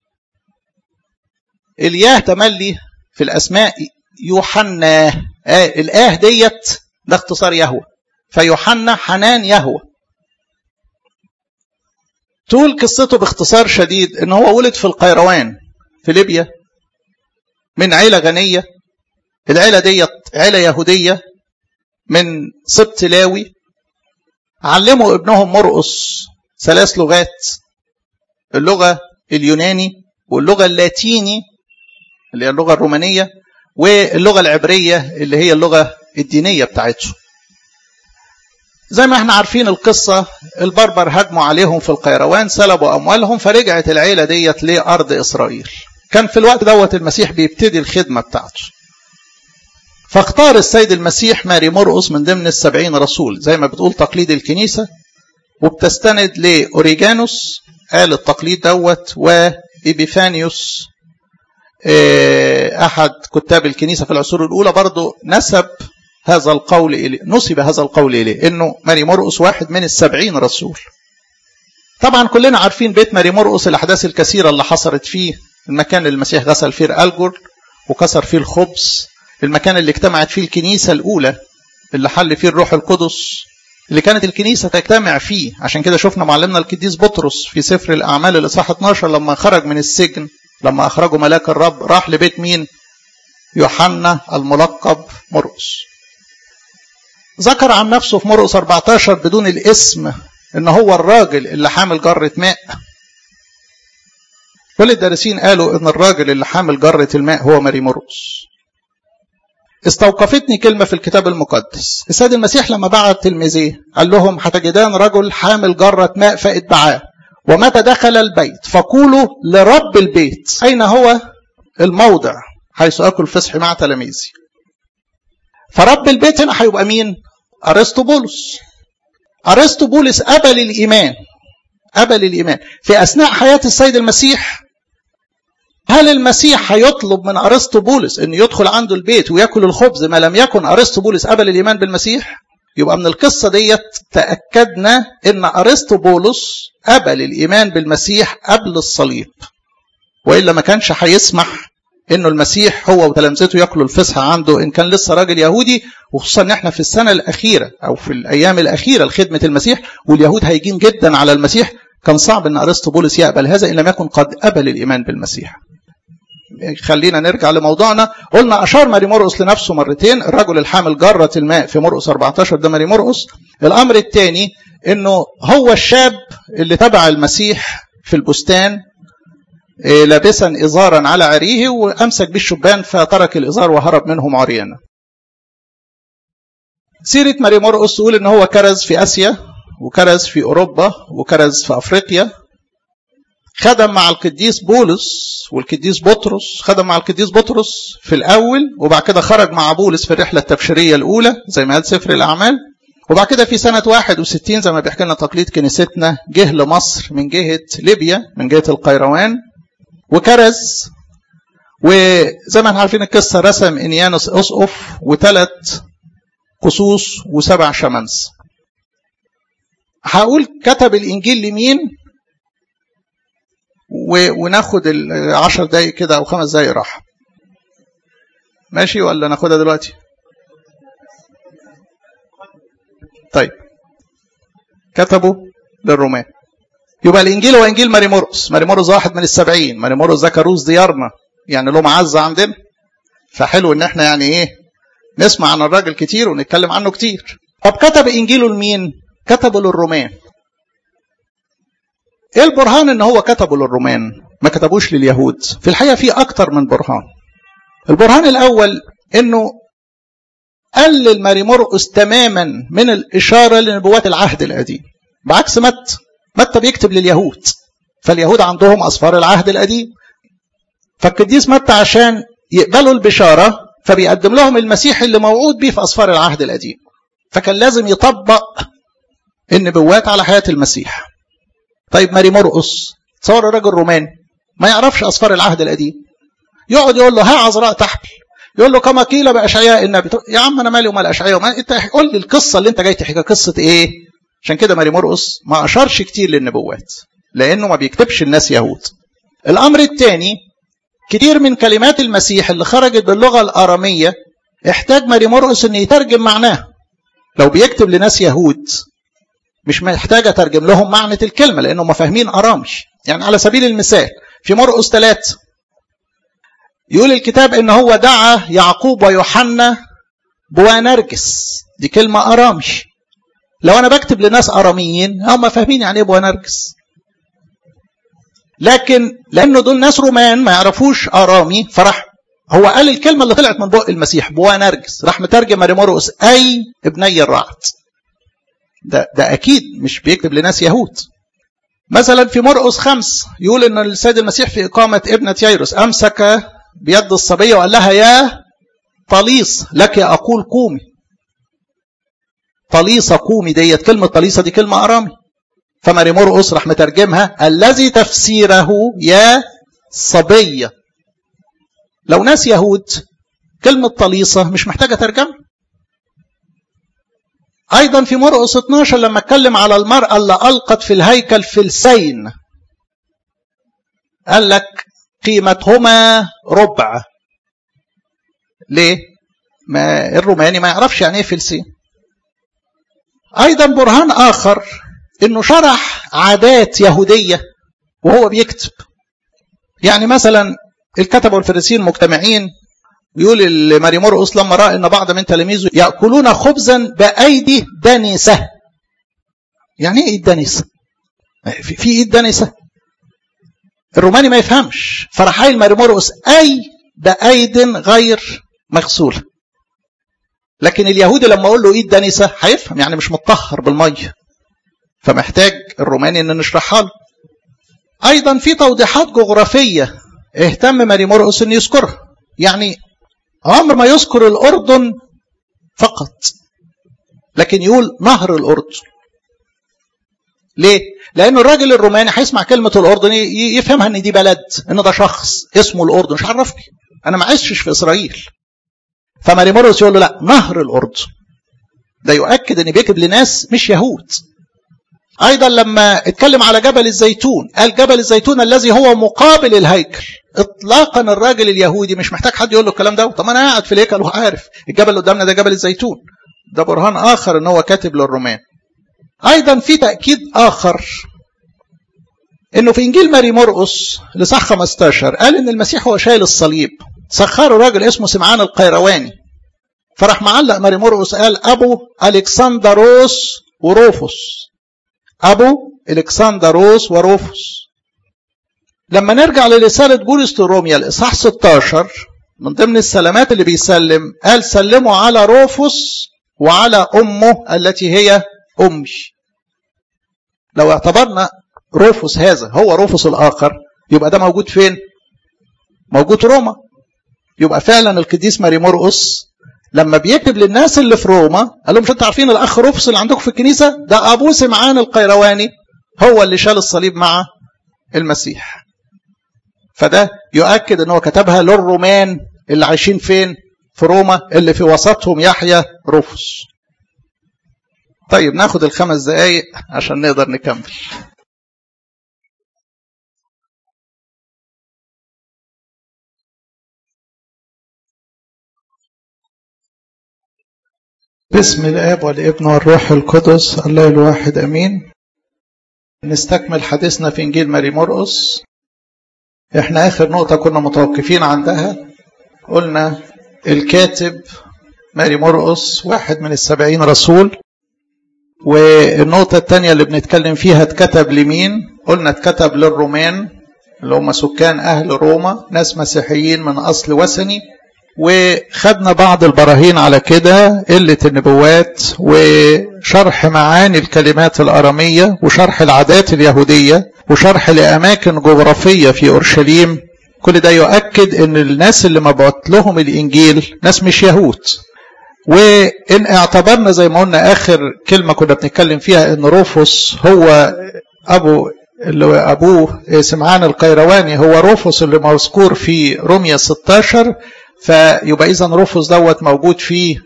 B: الياه تملي في الأسماء يوحنا آه الآه ديت ده اختصار يهوى فيوحنا حنان يهوى طول قصته باختصار شديد ان هو ولد في القيروان في ليبيا من عيلة غنية العيلة ديت عيلة يهودية من سبط لاوي علموا ابنهم مرقص ثلاث لغات اللغة اليوناني واللغة اللاتيني اللي هي اللغة الرومانية واللغة العبرية اللي هي اللغة الدينية بتاعتهم زي ما احنا عارفين القصة البربر هجموا عليهم في القيروان سلبوا أموالهم فرجعت العيلة ديت لأرض إسرائيل كان في الوقت دوت المسيح بيبتدي الخدمة بتاعته فاختار السيد المسيح ماري مرقس من ضمن السبعين رسول زي ما بتقول تقليد الكنيسة وبتستند لأوريجانوس قال التقليد دوت وإبيفانيوس أحد كتاب الكنيسة في العصور الأولى برضه نسب هذا القول إليه نسب هذا القول إليه إنه ماري مرقس واحد من السبعين رسول طبعا كلنا عارفين بيت ماري مرقس الأحداث الكثيرة اللي حصلت فيه المكان اللي المسيح غسل فيه الألجر وكسر فيه الخبز المكان اللي اجتمعت فيه الكنيسة الأولى اللي حل فيه الروح القدس اللي كانت الكنيسة تجتمع فيه عشان كده شفنا معلمنا القديس بطرس في سفر الأعمال الإصحاح 12 لما خرج من السجن لما أخرجوا ملاك الرب راح لبيت مين يوحنا الملقب مرقس ذكر عن نفسه في مرقس 14 بدون الاسم ان هو الراجل اللي حامل جرة ماء كل الدارسين قالوا ان الراجل اللي حامل جرة الماء هو ماري مرقس استوقفتني كلمة في الكتاب المقدس السيد المسيح لما بعت تلميذيه قال لهم هتجدان رجل حامل جرة ماء فاتبعاه ومتى دخل البيت فقولوا لرب البيت أين هو الموضع حيث أكل فصح مع تلاميذي فرب البيت هنا هيبقى مين أرسطو بولس أرسطو بولس قبل الإيمان قبل الإيمان في أثناء حياة السيد المسيح هل المسيح هيطلب من أرسطو بولس أن يدخل عنده البيت ويأكل الخبز ما لم يكن أرسطو بولس قبل الإيمان بالمسيح يبقى من القصة ديت تأكدنا أن أرسطو بولس قبل الإيمان بالمسيح قبل الصليب وإلا ما كانش هيسمح انه المسيح هو وتلامذته ياكلوا الفصحى عنده ان كان لسه راجل يهودي وخصوصا ان احنا في السنه الاخيره او في الايام الاخيره لخدمه المسيح واليهود هيجين جدا على المسيح كان صعب ان ارسطو بولس يقبل هذا ان لم يكن قد قبل الايمان بالمسيح. خلينا نرجع لموضوعنا قلنا اشار ماري مرقس لنفسه مرتين الرجل الحامل جره الماء في مرقس 14 ده ماري مرقس الامر الثاني انه هو الشاب اللي تبع المسيح في البستان لابسا إزارا على عريه وأمسك بالشبان فترك الإزار وهرب منهم عريانا سيرة ماري مرقس تقول إن هو كرز في آسيا وكرز في أوروبا وكرز في أفريقيا خدم مع القديس بولس والقديس بطرس خدم مع القديس بطرس في الأول وبعد كده خرج مع بولس في الرحلة التبشيرية الأولى زي ما قال سفر الأعمال وبعد كده في سنة 61 زي ما بيحكي لنا تقليد كنيستنا جه لمصر من جهة ليبيا من جهة القيروان وكرز وزي ما احنا عارفين القصة رسم إنيانوس أسقف وثلاث قصوص وسبع شمامس هقول كتب الإنجيل لمين وناخد العشر دقايق كده أو خمس دقايق راحة ماشي ولا ناخدها دلوقتي طيب كتبوا للرومان يبقى الانجيل هو انجيل ماري مرقس ماري مرقس واحد من السبعين ماري مرقس ده كروس ديارنا يعني له معزه عندنا فحلو ان احنا يعني ايه نسمع عن الراجل كتير ونتكلم عنه كتير طب كتب انجيله لمين كتبه للرومان ايه البرهان ان هو كتبه للرومان ما كتبوش لليهود في الحقيقه في اكتر من برهان البرهان الاول انه قلل ماري مرقس تماما من الاشاره لنبوات العهد القديم بعكس متى متى بيكتب لليهود فاليهود عندهم اسفار العهد القديم فالقديس متى عشان يقبلوا البشاره فبيقدم لهم المسيح اللي موعود بيه في اسفار العهد القديم فكان لازم يطبق النبوات على حياه المسيح طيب ماري مرقس تصور الراجل روماني ما يعرفش اسفار العهد القديم يقعد يقول له ها عذراء تحمل يقول له كما قيل باشعياء النبي يا عم انا مالي ومال اشعياء ما انت قول لي القصه اللي انت جاي تحكي قصه ايه عشان كده ماري مرقس ما اشارش كتير للنبوات لانه ما بيكتبش الناس يهود الامر الثاني كتير من كلمات المسيح اللي خرجت باللغه الاراميه احتاج ماري مرقس ان يترجم معناها لو بيكتب لناس يهود مش محتاج اترجم لهم معنى الكلمه لانهم فاهمين ارامش يعني على سبيل المثال في مرقس ثلاثة يقول الكتاب ان هو دعا يعقوب ويوحنا بوانرجس دي كلمه ارامش لو انا بكتب لناس اراميين هم فاهمين يعني ايه بوانرجس لكن لانه دول ناس رومان ما يعرفوش ارامي فراح هو قال الكلمه اللي طلعت من بق المسيح بوانرجس راح مترجم ماري مرقس اي ابني الرعد ده ده اكيد مش بيكتب لناس يهود مثلا في مرقس خمس يقول ان السيد المسيح في اقامه ابنه ييروس امسك بيد الصبيه وقال لها يا طليص لك اقول قومي طليصه قومي ديت كلمه طليصه دي كلمه ارامي فماري مرقس راح مترجمها الذي تفسيره يا صبيه لو ناس يهود كلمه طليصه مش محتاجه ترجمه أيضا في مرقس 12 لما اتكلم على المرأة اللي ألقت في الهيكل فلسين قال لك قيمتهما ربع ليه؟ ما الروماني ما يعرفش يعني ايه فلسين أيضا برهان آخر إنه شرح عادات يهودية وهو بيكتب يعني مثلا الكتبة والفريسيين مجتمعين يقول ماري مرقس لما راى ان بعض من تلاميذه ياكلون خبزا بايدي دنسه يعني ايه ايد دنسه في, في ايد دنسه الروماني ما يفهمش فراح قايل ماري مرقس اي بايد غير مغسوله لكن اليهودي لما اقول له ايد دنسه هيفهم يعني مش متطهر بالميه فمحتاج الروماني ان نشرحها له ايضا في توضيحات جغرافيه اهتم ماري مرقس ان يذكرها يعني عمر ما يذكر الأردن فقط لكن يقول نهر الأردن ليه؟ لأن الراجل الروماني هيسمع كلمة الأردن يفهمها إن دي بلد إن ده شخص اسمه الأردن مش عرفني أنا ما عشتش في إسرائيل فماري مرقس يقول له لا نهر الأردن ده يؤكد إن بيكتب لناس مش يهود أيضا لما اتكلم على جبل الزيتون قال جبل الزيتون الذي هو مقابل الهيكل اطلاقا الراجل اليهودي مش محتاج حد يقول له الكلام ده طب انا قاعد في الهيكل وعارف الجبل اللي قدامنا ده جبل الزيتون ده برهان اخر ان هو كاتب للرومان ايضا في تاكيد اخر انه في انجيل ماري مرقس لصح 15 قال ان المسيح هو شايل الصليب سخره راجل اسمه سمعان القيرواني فراح معلق ماري مرقس قال ابو الكسندروس وروفوس ابو الكسندروس وروفوس لما نرجع لرسالة بولس لروميا الإصحاح 16 من ضمن السلامات اللي بيسلم قال سلموا على روفوس وعلى أمه التي هي أمي لو اعتبرنا روفوس هذا هو روفوس الآخر يبقى ده موجود فين؟ موجود روما يبقى فعلا القديس ماري مرقس لما بيكتب للناس اللي في روما قال لهم مش انتوا عارفين الاخ روفوس اللي عندكم في الكنيسه ده ابوه سمعان القيرواني هو اللي شال الصليب مع المسيح فده يؤكد ان هو كتبها للرومان اللي عايشين فين في روما اللي في وسطهم يحيى روفوس طيب ناخد الخمس دقايق عشان نقدر نكمل باسم الاب والابن والروح القدس الله الواحد امين نستكمل حديثنا في انجيل ماري مرقس احنا اخر نقطة كنا متوقفين عندها قلنا الكاتب ماري مرقس واحد من السبعين رسول والنقطة الثانية اللي بنتكلم فيها اتكتب لمين قلنا اتكتب للرومان اللي هم سكان أهل روما ناس مسيحيين من أصل وثني وخدنا بعض البراهين على كده قلة النبوات وشرح معاني الكلمات الأرامية وشرح العادات اليهودية وشرح لأماكن جغرافية في أورشليم كل ده يؤكد ان الناس اللي مبعوت لهم الإنجيل ناس مش يهود وإن اعتبرنا زي ما قلنا آخر كلمة كنا بنتكلم فيها إن روفوس هو أبو اللي أبوه سمعان القيرواني هو روفوس اللي مذكور في روميا 16 فيبقى إذا روفوس دوت موجود في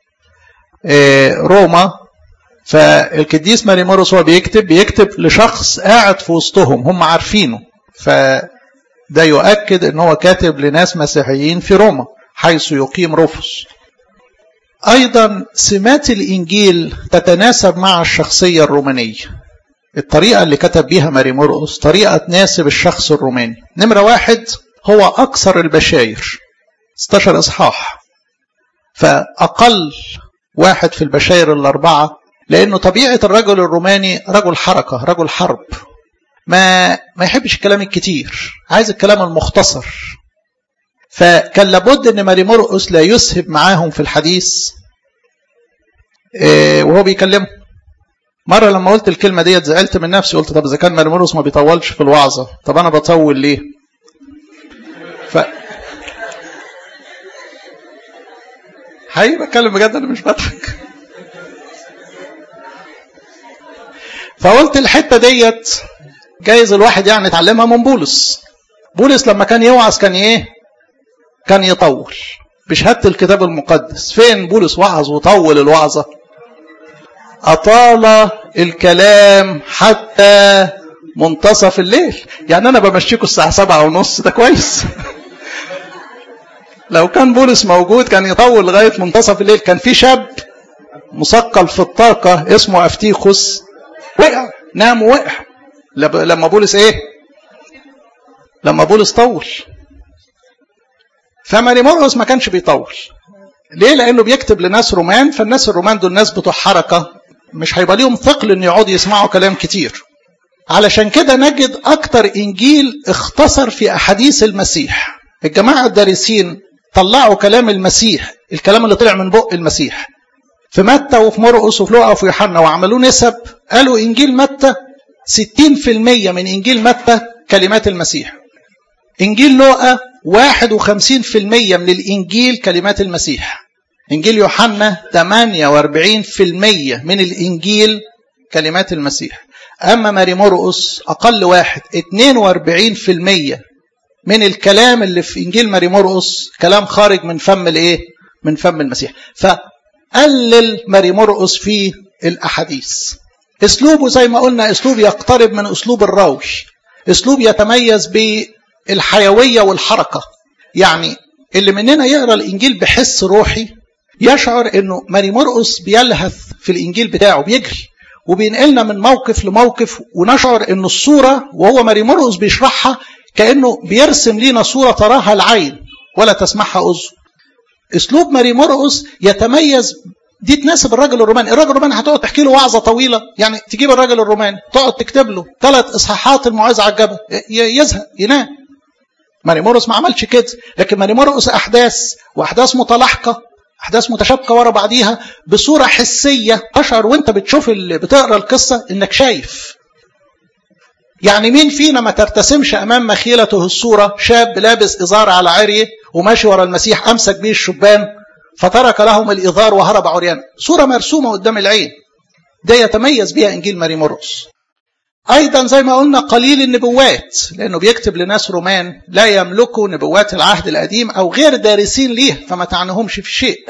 B: روما فالقديس ماريموروس هو بيكتب بيكتب لشخص قاعد في وسطهم هم عارفينه فده يؤكد ان هو كاتب لناس مسيحيين في روما حيث يقيم روفوس أيضا سمات الإنجيل تتناسب مع الشخصية الرومانية الطريقة اللي كتب بيها ماري مرقس طريقة تناسب الشخص الروماني نمرة واحد هو أكثر البشاير 16 إصحاح فأقل واحد في البشاير الأربعة لأنه طبيعة الرجل الروماني رجل حركة رجل حرب ما ما يحبش الكلام الكتير عايز الكلام المختصر فكان لابد ان ماري مرقس لا يسهب معاهم في الحديث إيه وهو بيكلمه مرة لما قلت الكلمة ديت زعلت من نفسي قلت طب إذا كان ماري مرقس ما بيطولش في الوعظة طب أنا بطول ليه؟ ف حقيقي بتكلم بجد أنا مش بضحك فقلت الحتة ديت جايز الواحد يعني يتعلمها من بولس بولس لما كان يوعظ كان ايه كان يطول بشهادة الكتاب المقدس فين بولس وعظ وطول الوعظة أطال الكلام حتى منتصف الليل يعني أنا بمشيكوا الساعة سبعة ونص ده كويس لو كان بولس موجود كان يطول لغاية منتصف الليل كان في شاب مثقل في الطاقة اسمه أفتيخوس وقع نام وقع لما بولس ايه لما بولس طول فماري مرقس ما كانش بيطول ليه لانه بيكتب لناس رومان فالناس الرومان دول ناس بتوع حركه مش هيبقى ليهم ثقل ان يقعدوا يسمعوا كلام كتير علشان كده نجد اكتر انجيل اختصر في احاديث المسيح الجماعه الدارسين طلعوا كلام المسيح الكلام اللي طلع من بق المسيح في متى وفي مرقس وفي لوقا وفي يوحنا وعملوه نسب قالوا انجيل متى 60% من انجيل متى كلمات المسيح انجيل لوقا 51% من الانجيل كلمات المسيح انجيل يوحنا 48% من الانجيل كلمات المسيح اما ماري مرقس اقل واحد 42% من الكلام اللي في انجيل ماري مرقس كلام خارج من فم الايه من فم المسيح فقلل ماري مرقس في الاحاديث اسلوبه زي ما قلنا اسلوب يقترب من اسلوب الراوي اسلوب يتميز بالحيويه والحركه يعني اللي مننا يقرا الانجيل بحس روحي يشعر انه ماري مرقس بيلهث في الانجيل بتاعه بيجري وبينقلنا من موقف لموقف ونشعر ان الصوره وهو ماري مرقس بيشرحها كانه بيرسم لينا صوره تراها العين ولا تسمعها اذن اسلوب ماري مرقس يتميز دي تناسب الراجل الروماني الراجل الروماني هتقعد تحكي له وعظه طويله يعني تجيب الراجل الروماني تقعد تكتب له ثلاث اصحاحات الموعظه على الجبل يزهق ينام ماري مرقس ما عملش كده لكن ماري مرقس احداث واحداث متلاحقه احداث متشابكه ورا بعضيها بصوره حسيه تشعر وانت بتشوف اللي بتقرا القصه انك شايف يعني مين فينا ما ترتسمش امام مخيلته الصوره شاب لابس ازار على عريه وماشي ورا المسيح امسك بيه الشبان فترك لهم الإظار وهرب عريان صورة مرسومة قدام العين ده يتميز بها إنجيل ماري مرقس أيضا زي ما قلنا قليل النبوات لأنه بيكتب لناس رومان لا يملكوا نبوات العهد القديم أو غير دارسين ليه فما تعنهمش في شيء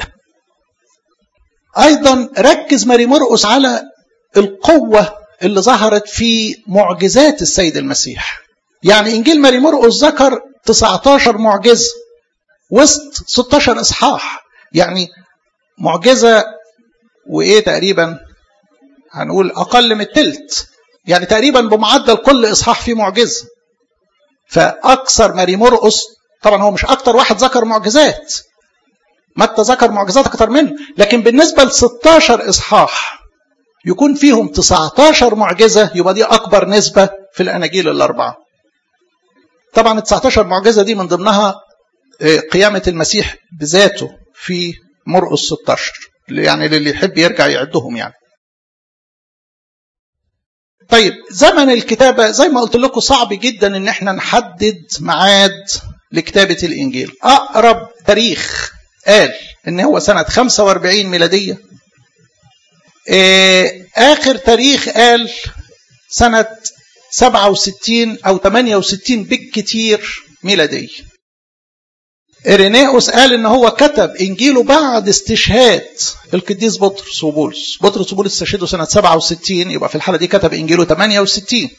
B: أيضا ركز ماري مرقس على القوة اللي ظهرت في معجزات السيد المسيح يعني إنجيل ماري مرقس ذكر 19 معجزة وسط 16 إصحاح يعني معجزة وإيه تقريبا هنقول أقل من التلت يعني تقريبا بمعدل كل إصحاح فيه معجزة فأكثر ماري مرقس طبعا هو مش أكتر واحد ذكر معجزات متى ذكر معجزات أكتر منه لكن بالنسبة ل 16 إصحاح يكون فيهم 19 معجزة يبقى دي أكبر نسبة في الأناجيل الأربعة طبعا ال 19 معجزة دي من ضمنها قيامة المسيح بذاته في مرقس 16 يعني للي يحب يرجع يعدهم يعني طيب زمن الكتابة زي ما قلت لكم صعب جدا ان احنا نحدد ميعاد لكتابة الانجيل اقرب تاريخ قال ان هو سنة 45 ميلادية اخر تاريخ قال سنة 67 او 68 بالكتير ميلادية إرينيوس قال إن هو كتب إنجيله بعد استشهاد القديس بطرس وبولس بطرس وبولس استشهدوا سنة 67 يبقى في الحالة دي كتب إنجيله 68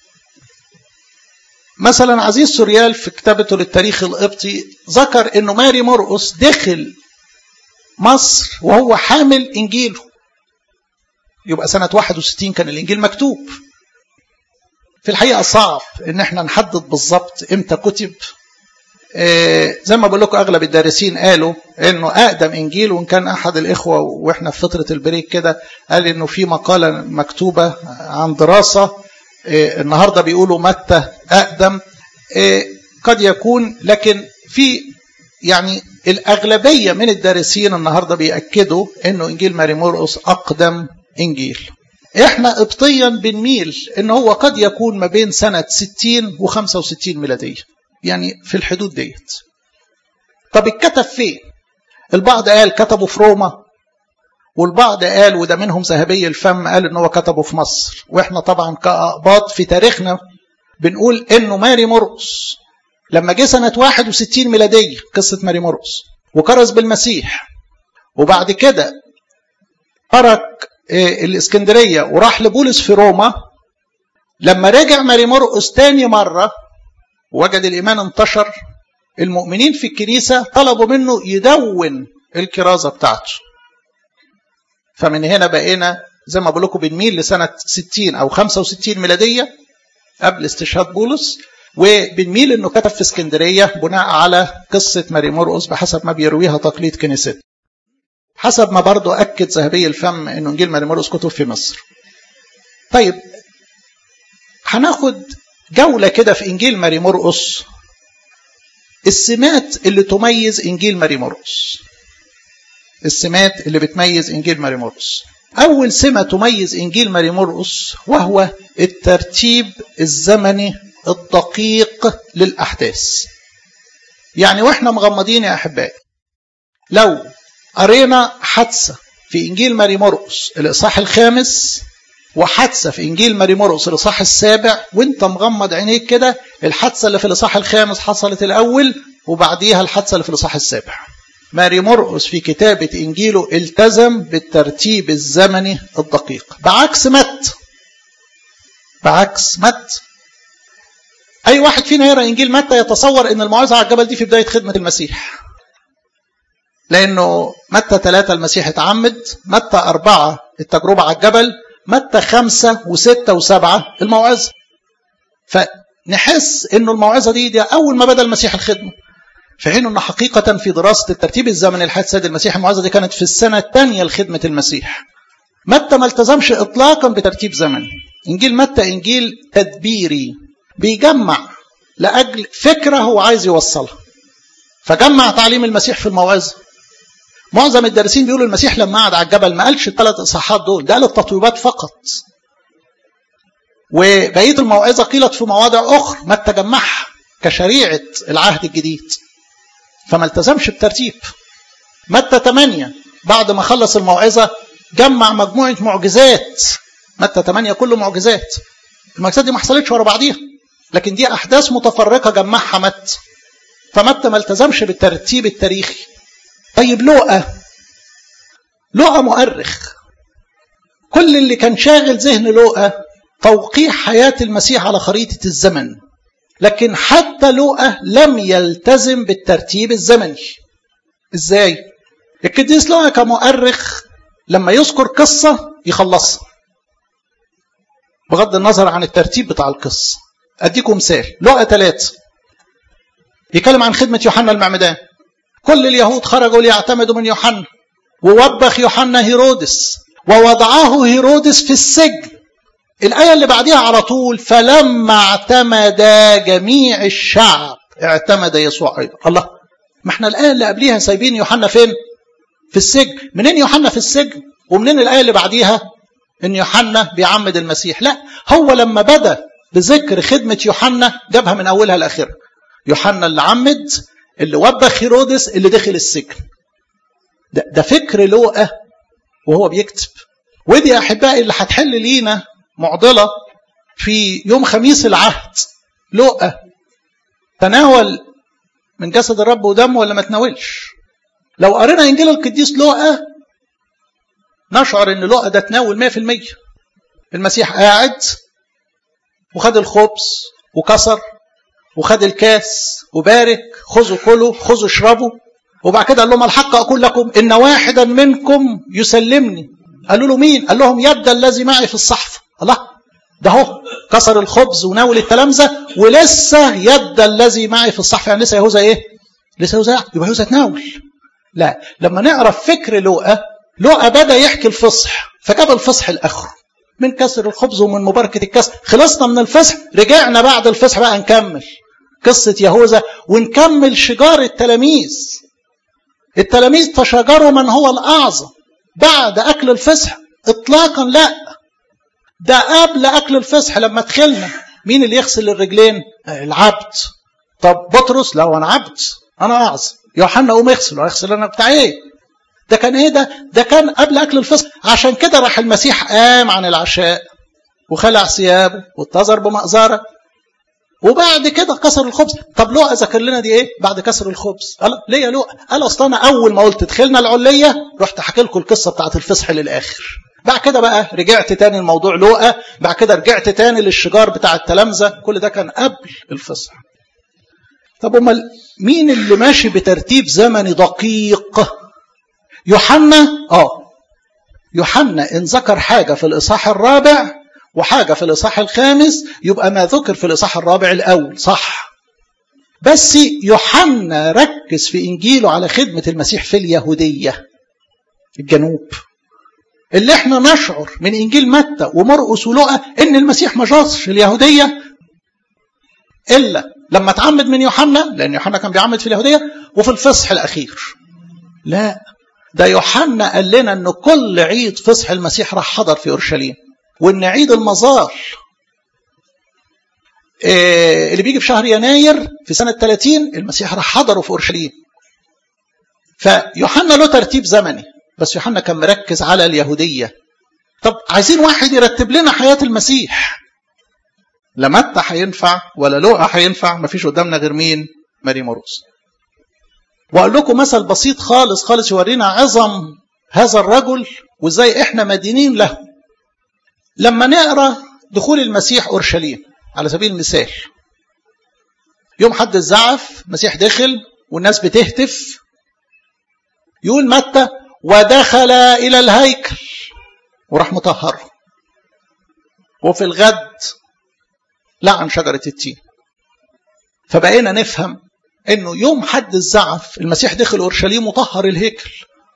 B: مثلا عزيز سوريال في كتابته للتاريخ القبطي ذكر إنه ماري مرقس دخل مصر وهو حامل إنجيله يبقى سنة 61 كان الإنجيل مكتوب في الحقيقة صعب إن احنا نحدد بالظبط إمتى كتب زي ما بقول لكم اغلب الدارسين قالوا انه اقدم انجيل وان كان احد الاخوه واحنا في فتره البريك كده قال انه في مقاله مكتوبه عن دراسه النهارده بيقولوا متى اقدم قد يكون لكن في يعني الاغلبيه من الدارسين النهارده بياكدوا انه انجيل ماري مرقس اقدم انجيل احنا قبطيا بنميل ان هو قد يكون ما بين سنه 60 و65 ميلاديه يعني في الحدود ديت طب اتكتب فين البعض قال كتبه في روما والبعض قال وده منهم ذهبي الفم قال ان هو كتبه في مصر واحنا طبعا كأقباط في تاريخنا بنقول انه ماري مرقس لما جه سنة 61 ميلادية قصة ماري مرقس وكرز بالمسيح وبعد كده ترك الاسكندرية وراح لبولس في روما لما رجع ماري مرقس تاني مرة وجد الإيمان انتشر المؤمنين في الكنيسة طلبوا منه يدون الكرازة بتاعته فمن هنا بقينا زي ما بقول لكم بنميل لسنة 60 أو 65 ميلادية قبل استشهاد بولس وبنميل انه كتب في اسكندريه بناء على قصه ماري مرقس بحسب ما بيرويها تقليد كنيسته. حسب ما برضه اكد ذهبي الفم انه انجيل ماري مرقس كتب في مصر. طيب هناخد جولة كده في إنجيل ماري مرقس السمات اللي تميز إنجيل ماري مرقس السمات اللي بتميز إنجيل ماري مرقس أول سمة تميز إنجيل ماري مرقس وهو الترتيب الزمني الدقيق للأحداث يعني وإحنا مغمضين يا أحبائي لو قرينا حادثة في إنجيل ماري مرقس الإصحاح الخامس وحادثة في إنجيل ماري مرقس الإصحاح السابع وأنت مغمض عينيك كده الحادثة اللي في الإصحاح الخامس حصلت الأول وبعديها الحادثة اللي في الإصحاح السابع. ماري مرقس في كتابة إنجيله التزم بالترتيب الزمني الدقيق بعكس مت بعكس مت أي واحد فينا يقرأ إنجيل متى يتصور أن الموعظة على الجبل دي في بداية خدمة المسيح لأنه متى ثلاثة المسيح اتعمد متى أربعة التجربة على الجبل متى خمسة وستة وسبعة الموعظة فنحس انه الموعظة دي, دي اول ما بدأ المسيح الخدمة في حين انه حقيقة في دراسة الترتيب الزمني لحياة سيد المسيح الموعظة دي كانت في السنة الثانية لخدمة المسيح متى ما التزمش اطلاقا بترتيب زمني انجيل متى انجيل تدبيري بيجمع لاجل فكرة هو عايز يوصلها فجمع تعليم المسيح في الموعظة معظم الدارسين بيقولوا المسيح لما قعد على الجبل ما قالش الثلاث اصحاحات دول ده قال التطويبات فقط وبقيه الموعظه قيلت في مواضع اخرى ما تجمعها كشريعه العهد الجديد فما التزمش بترتيب متى 8 بعد ما خلص الموعظه جمع مجموعه معجزات متى 8 كله معجزات المعجزات دي ما حصلتش ورا بعضيها لكن دي احداث متفرقه جمعها متى فمتى ما التزمش بالترتيب التاريخي طيب لوقا لوقا مؤرخ كل اللي كان شاغل ذهن لوقا توقيع حياة المسيح على خريطة الزمن لكن حتى لوقا لم يلتزم بالترتيب الزمني ازاي القديس لوقا كمؤرخ لما يذكر قصة يخلصها بغض النظر عن الترتيب بتاع القصة اديكم مثال لوقا ثلاثة يتكلم عن خدمة يوحنا المعمدان كل اليهود خرجوا ليعتمدوا من يوحنا ووبخ يوحنا هيرودس ووضعه هيرودس في السجن الآية اللي بعديها على طول فلما اعتمد جميع الشعب اعتمد يسوع أيضا الله ما احنا الآية اللي قبليها سايبين يوحنا فين في السجن منين يوحنا في السجن ومنين الآية اللي بعديها ان يوحنا بيعمد المسيح لا هو لما بدأ بذكر خدمة يوحنا جابها من أولها لآخرها يوحنا اللي عمد اللي وبخ هيرودس اللي دخل السجن ده, ده فكر لوقا وهو بيكتب ودي يا أحبائي اللي هتحل لينا معضلة في يوم خميس العهد لوقا تناول من جسد الرب ودمه ولا ما تناولش لو قرينا انجيل القديس لوقا نشعر ان لوقا ده تناول 100% المسيح قاعد وخد الخبز وكسر وخد الكاس وبارك خذوا كلوا خذوا اشربوا وبعد كده قال لهم الحق اقول لكم ان واحدا منكم يسلمني قالوا له مين قال لهم يد الذي معي في الصحفه الله ده هو كسر الخبز وناول التلامذه ولسه يد الذي معي في الصحفه يعني لسه يهوذا ايه لسه يهوذا يبقى يهوذا تناول لا لما نعرف فكر لوقا لوقا بدا يحكي الفصح فجاب الفصح الاخر من كسر الخبز ومن مباركه الكسر خلصنا من الفصح رجعنا بعد الفصح بقى نكمل قصه يهوذا ونكمل شجار التلاميذ التلاميذ تشاجروا من هو الاعظم بعد اكل الفصح اطلاقا لا ده قبل اكل الفصح لما دخلنا مين اللي يغسل الرجلين العبد طب بطرس لا انا عبد انا اعظم يوحنا قوم اغسل اغسل انا بتاع ايه ده كان ايه ده ده كان قبل اكل الفصح عشان كده راح المسيح قام عن العشاء وخلع ثيابه واتزر بمأزرة وبعد كده كسر الخبز طب لوقا ذكر لنا دي ايه بعد كسر الخبز قال ليه يا لوقا قال اصل انا اول ما قلت دخلنا العليه رحت حكي لكم القصه بتاعت الفصح للاخر بعد كده بقى رجعت تاني الموضوع لوقا بعد كده رجعت تاني للشجار بتاع التلامذه كل ده كان قبل الفصح طب امال مين اللي ماشي بترتيب زمني دقيق يوحنا اه يوحنا ان ذكر حاجه في الاصحاح الرابع وحاجه في الاصحاح الخامس يبقى ما ذكر في الاصحاح الرابع الاول صح بس يوحنا ركز في انجيله على خدمه المسيح في اليهوديه الجنوب اللي احنا نشعر من انجيل متى ومرقس ولقى ان المسيح ما جاصش اليهوديه الا لما اتعمد من يوحنا لان يوحنا كان بيعمد في اليهوديه وفي الفصح الاخير لا ده يوحنا قال لنا ان كل عيد فصح المسيح راح حضر في اورشليم وان عيد المزار إيه اللي بيجي في شهر يناير في سنه 30 المسيح راح حضره في اورشليم فيوحنا له ترتيب زمني بس يوحنا كان مركز على اليهوديه طب عايزين واحد يرتب لنا حياه المسيح لا متى هينفع ولا لوقا هينفع مفيش قدامنا غير مين ماري مرقس واقول لكم مثل بسيط خالص خالص يورينا عظم هذا الرجل وازاي احنا مدينين له لما نقرا دخول المسيح اورشليم على سبيل المثال يوم حد الزعف المسيح دخل والناس بتهتف يقول متى ودخل الى الهيكل وراح مطهره وفي الغد لعن شجره التين فبقينا نفهم انه يوم حد الزعف المسيح دخل اورشليم وطهر الهيكل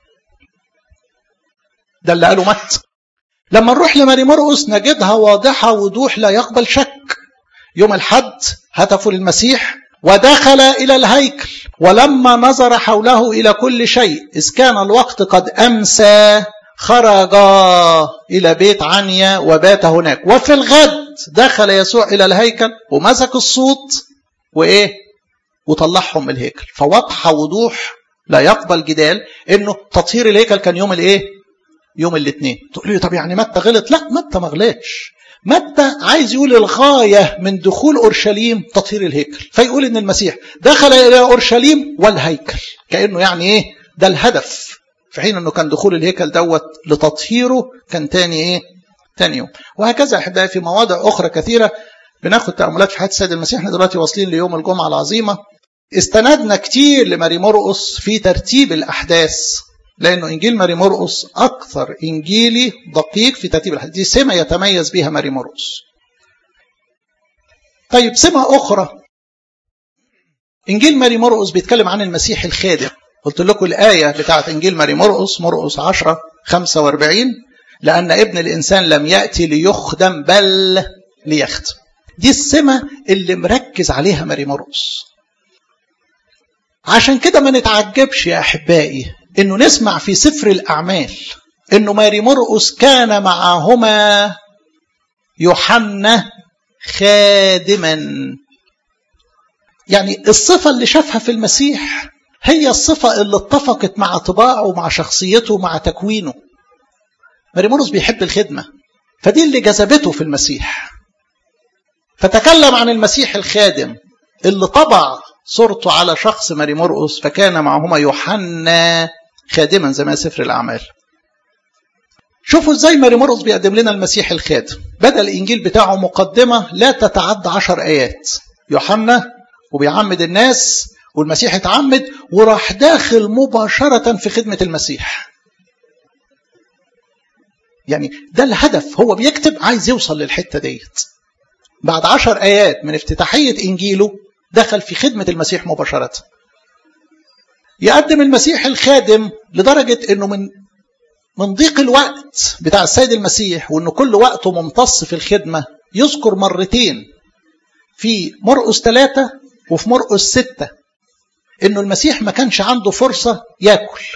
B: ده اللي قاله مت لما نروح لماري مرقس نجدها واضحه وضوح لا يقبل شك يوم الحد هتفوا للمسيح ودخل الى الهيكل ولما نظر حوله الى كل شيء اذ كان الوقت قد امسى خرج الى بيت عنيا وبات هناك وفي الغد دخل يسوع الى الهيكل ومسك الصوت وايه وطلعهم من الهيكل فواضحه وضوح لا يقبل جدال انه تطهير الهيكل كان يوم الايه يوم الاثنين تقول لي طب يعني متى غلط لا متى ما غلطش متى عايز يقول الغايه من دخول اورشليم تطهير الهيكل فيقول ان المسيح دخل الى اورشليم والهيكل كانه يعني ايه ده الهدف في حين انه كان دخول الهيكل دوت لتطهيره كان تاني ايه تاني يوم وهكذا احبائي في مواضع اخرى كثيره بناخد تاملات في حياه السيد المسيح احنا دلوقتي واصلين ليوم الجمعه العظيمه استندنا كتير لماري مرقس في ترتيب الاحداث لانه انجيل ماري مرقس اكثر انجيلي دقيق في ترتيب الاحداث دي سمه يتميز بها ماري مرقس طيب سمه اخرى انجيل ماري مرقس بيتكلم عن المسيح الخادم قلت لكم الايه بتاعت انجيل ماري مرقس مرقس 10 45 لأن ابن الإنسان لم يأتي ليخدم بل ليخدم دي السمة اللي مركز عليها ماري مرقس عشان كده ما نتعجبش يا أحبائي إنه نسمع في سفر الأعمال إنه ماري مرقس كان معهما يوحنا خادما يعني الصفة اللي شافها في المسيح هي الصفة اللي اتفقت مع طباعه مع شخصيته مع تكوينه مريمورس بيحب الخدمة فدي اللي جذبته في المسيح فتكلم عن المسيح الخادم اللي طبع صورته على شخص ماري مرقس فكان معهما يوحنا خادما زي ما سفر الأعمال شوفوا ازاي ماري مرقس بيقدم لنا المسيح الخادم بدأ الإنجيل بتاعه مقدمة لا تتعدى عشر آيات يوحنا وبيعمد الناس والمسيح اتعمد وراح داخل مباشرة في خدمة المسيح يعني ده الهدف هو بيكتب عايز يوصل للحتة ديت بعد عشر آيات من افتتاحية إنجيله دخل في خدمة المسيح مباشرة يقدم المسيح الخادم لدرجة أنه من من ضيق الوقت بتاع السيد المسيح وأنه كل وقته ممتص في الخدمة يذكر مرتين في مرقس ثلاثة وفي مرقس ستة أنه المسيح ما كانش عنده فرصة يأكل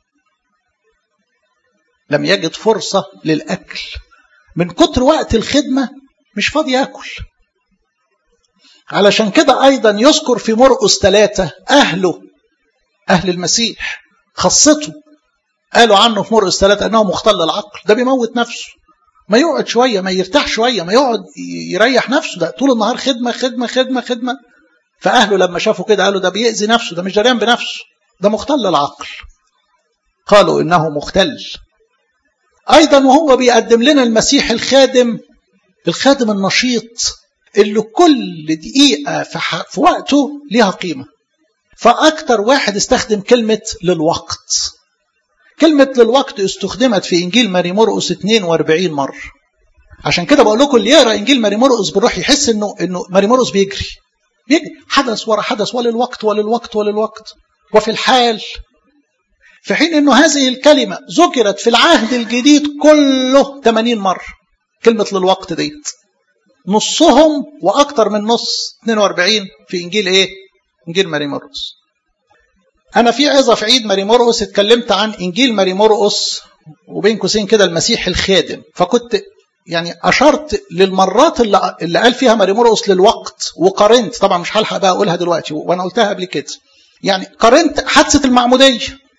B: لم يجد فرصة للأكل من كتر وقت الخدمة مش فاضي يأكل علشان كده أيضا يذكر في مرقس ثلاثة أهله أهل المسيح خاصته قالوا عنه في مرقس ثلاثة أنه مختل العقل ده بيموت نفسه ما يقعد شوية ما يرتاح شوية ما يقعد يريح نفسه ده طول النهار خدمة خدمة خدمة خدمة فأهله لما شافوا كده قالوا ده بيأذي نفسه ده مش دريان بنفسه ده مختل العقل قالوا إنه مختل أيضا وهو بيقدم لنا المسيح الخادم الخادم النشيط اللي كل دقيقة في, في وقته ليها قيمة فأكتر واحد استخدم كلمة للوقت كلمة للوقت استخدمت في إنجيل ماري مرقس 42 مرة عشان كده بقول لكم اللي يقرا إنجيل ماري مرقس بيروح يحس إنه إنه ماري مرقس بيجري بيجري حدث ورا حدث وللوقت وللوقت وللوقت وفي الحال في حين إنه هذه الكلمة ذكرت في العهد الجديد كله 80 مرة كلمة للوقت ديت نصهم واكتر من نص 42 في انجيل ايه انجيل ماري مرقس انا في عظه في عيد ماري مرقس اتكلمت عن انجيل ماري مرقس وبين قوسين كده المسيح الخادم فكنت يعني اشرت للمرات اللي, اللي قال فيها ماري مرقس للوقت وقارنت طبعا مش هلحق بقى اقولها دلوقتي وانا قلتها قبل كده يعني قارنت حادثه المعموديه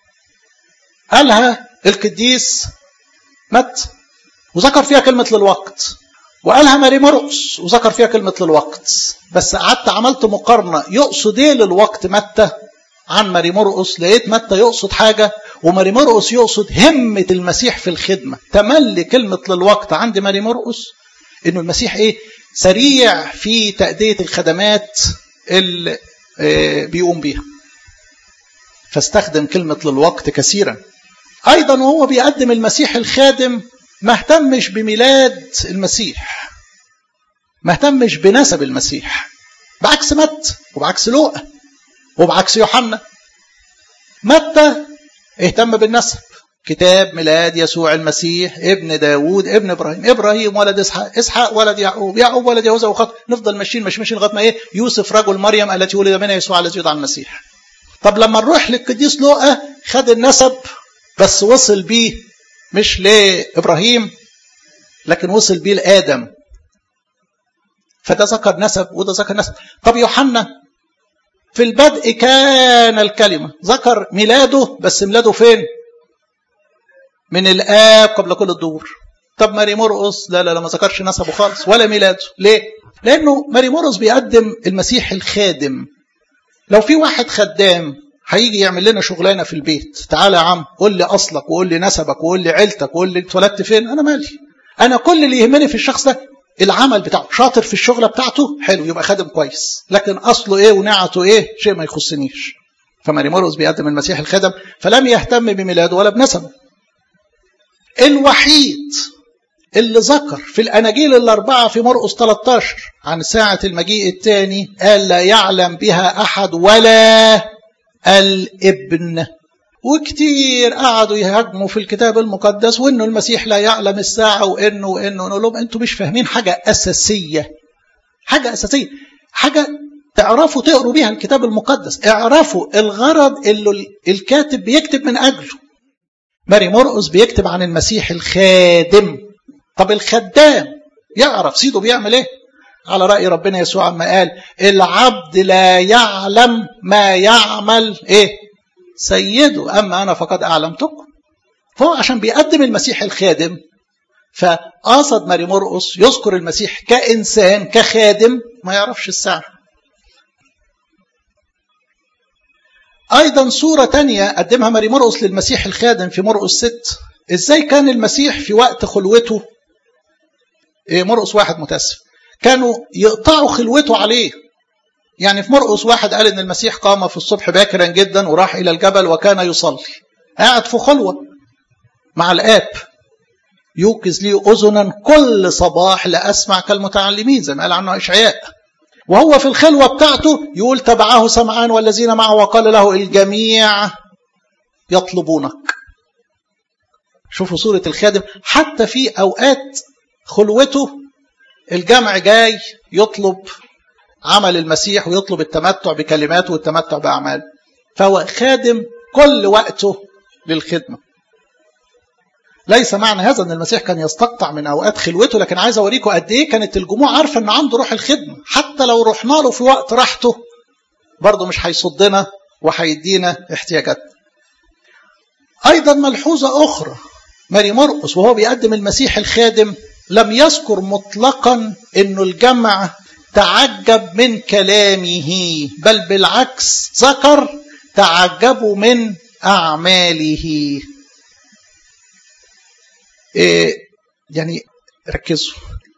B: قالها القديس مت وذكر فيها كلمه للوقت وقالها ماري مرقس وذكر فيها كلمة للوقت بس قعدت عملت مقارنة يقصد ايه للوقت متى عن ماري مرقس لقيت متى يقصد حاجة وماري مرقس يقصد همة المسيح في الخدمة تملي كلمة للوقت عند ماري مرقس انه المسيح ايه سريع في تأدية الخدمات اللي بيقوم بيها فاستخدم كلمة للوقت كثيرا ايضا وهو بيقدم المسيح الخادم ما اهتمش بميلاد المسيح ما اهتمش بنسب المسيح بعكس مت وبعكس لوقا وبعكس يوحنا متى اهتم بالنسب كتاب ميلاد يسوع المسيح ابن داوود ابن ابراهيم ابراهيم ولد اسحاق اسحاق ولد يعقوب يعقوب ولد يهوذا وخط نفضل ماشيين ماشيين ماشيين لغايه ما ايه يوسف رجل مريم التي ولد منها يسوع الذي يدعى المسيح طب لما نروح للقديس لوقا خد النسب بس وصل بيه مش لابراهيم لكن وصل بيه لادم فده ذكر نسب وده ذكر نسب طب يوحنا في البدء كان الكلمه ذكر ميلاده بس ميلاده فين من الاب قبل كل الدهور طب ماري مرقس لا لا لا ما ذكرش نسبه خالص ولا ميلاده ليه لانه ماري مرقس بيقدم المسيح الخادم لو في واحد خدام هيجي يعمل لنا شغلانه في البيت تعالى يا عم قول لي اصلك وقول لي نسبك وقول لي عيلتك وقول لي اتولدت فين انا مالي انا كل اللي يهمني في الشخص ده العمل بتاعه شاطر في الشغله بتاعته حلو يبقى خادم كويس لكن اصله ايه ونعته ايه شيء ما يخصنيش فماري مرقس بيقدم المسيح الخادم فلم يهتم بميلاده ولا بنسبه الوحيد اللي ذكر في الأناجيل الأربعة في مرقس 13 عن ساعة المجيء الثاني قال لا يعلم بها أحد ولا الابن وكتير قعدوا يهاجموا في الكتاب المقدس وانه المسيح لا يعلم الساعه وانه وانه نقول لهم انتوا مش فاهمين حاجه اساسيه حاجه اساسيه حاجه تعرفوا تقروا بيها الكتاب المقدس اعرفوا الغرض اللي الكاتب بيكتب من اجله ماري مرقس بيكتب عن المسيح الخادم طب الخدام يعرف سيده بيعمل ايه على رأي ربنا يسوع ما قال العبد لا يعلم ما يعمل ايه سيده أما أنا فقد أعلمتكم فهو عشان بيقدم المسيح الخادم فقصد ماري مرقس يذكر المسيح كإنسان كخادم ما يعرفش الساعة أيضا صورة تانية قدمها ماري مرقس للمسيح الخادم في مرقس ست إزاي كان المسيح في وقت خلوته إيه مرقس واحد متأسف كانوا يقطعوا خلوته عليه يعني في مرقس واحد قال ان المسيح قام في الصبح باكرا جدا وراح الى الجبل وكان يصلي قاعد في خلوه مع الاب يوقظ لي اذنا كل صباح لاسمع كالمتعلمين زي ما قال عنه اشعياء وهو في الخلوه بتاعته يقول تبعه سمعان والذين معه وقال له الجميع يطلبونك شوفوا صوره الخادم حتى في اوقات خلوته الجمع جاي يطلب عمل المسيح ويطلب التمتع بكلماته والتمتع بأعماله فهو خادم كل وقته للخدمة ليس معنى هذا ان المسيح كان يستقطع من اوقات خلوته لكن عايز اوريكم قد ايه كانت الجموع عارفه ان عنده روح الخدمه حتى لو رحنا له في وقت راحته برضه مش هيصدنا وهيدينا احتياجاتنا ايضا ملحوظه اخرى ماري مرقس وهو بيقدم المسيح الخادم لم يذكر مطلقا انه الجمع تعجب من كلامه بل بالعكس ذكر تعجبوا من أعماله إيه يعني ركزوا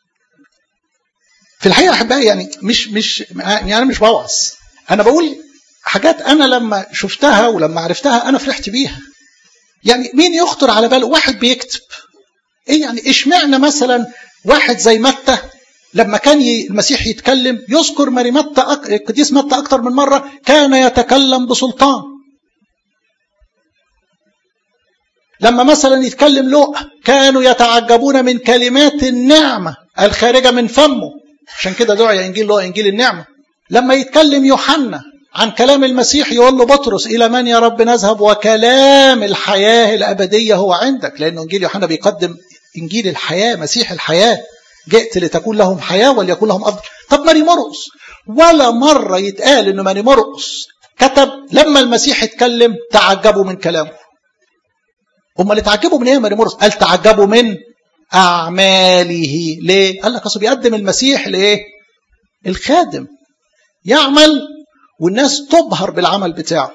B: في الحقيقة أحبائي يعني مش مش يعني أنا مش بوعظ أنا بقول حاجات أنا لما شفتها ولما عرفتها أنا فرحت بيها يعني مين يخطر على باله واحد بيكتب إيه يعني إشمعنى مثلا واحد زي متى لما كان المسيح يتكلم يذكر ماري متى القديس متى أكثر من مرة كان يتكلم بسلطان لما مثلا يتكلم لوقا كانوا يتعجبون من كلمات النعمة الخارجة من فمه عشان كده دعي إنجيل لوقا إنجيل النعمة لما يتكلم يوحنا عن كلام المسيح يقول له بطرس إلى من يا رب نذهب وكلام الحياة الأبدية هو عندك لأنه إنجيل يوحنا بيقدم إنجيل الحياة مسيح الحياة جئت لتكون لهم حياة وليكون لهم أفضل طب ماري مرقس ولا مرة يتقال إن ماري مرقس كتب لما المسيح اتكلم تعجبوا من كلامه هم اللي تعجبوا من ايه ماري مرقس قال تعجبوا من أعماله ليه قال لك أصل بيقدم المسيح لإيه الخادم يعمل والناس تبهر بالعمل بتاعه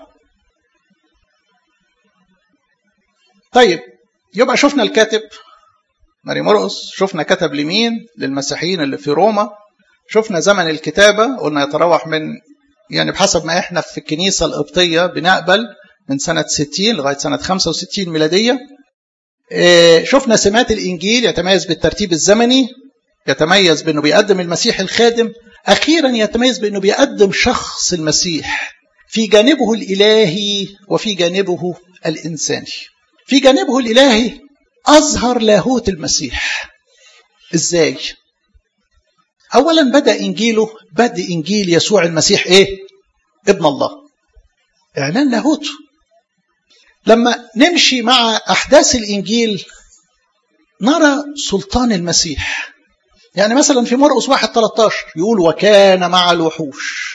B: طيب يبقى شفنا الكاتب ماري مرقس شفنا كتب لمين للمسيحيين اللي في روما شفنا زمن الكتابة قلنا يتراوح من يعني بحسب ما احنا في الكنيسة القبطية بنقبل من سنة 60 لغاية سنة 65 ميلادية شفنا سمات الإنجيل يتميز بالترتيب الزمني يتميز بأنه بيقدم المسيح الخادم أخيرا يتميز بأنه بيقدم شخص المسيح في جانبه الإلهي وفي جانبه الإنساني في جانبه الإلهي أظهر لاهوت المسيح إزاي أولا بدأ إنجيله بدأ إنجيل يسوع المسيح إيه ابن الله إعلان لاهوته لما نمشي مع أحداث الإنجيل نرى سلطان المسيح يعني مثلا في مرقس واحد 13 يقول وكان مع الوحوش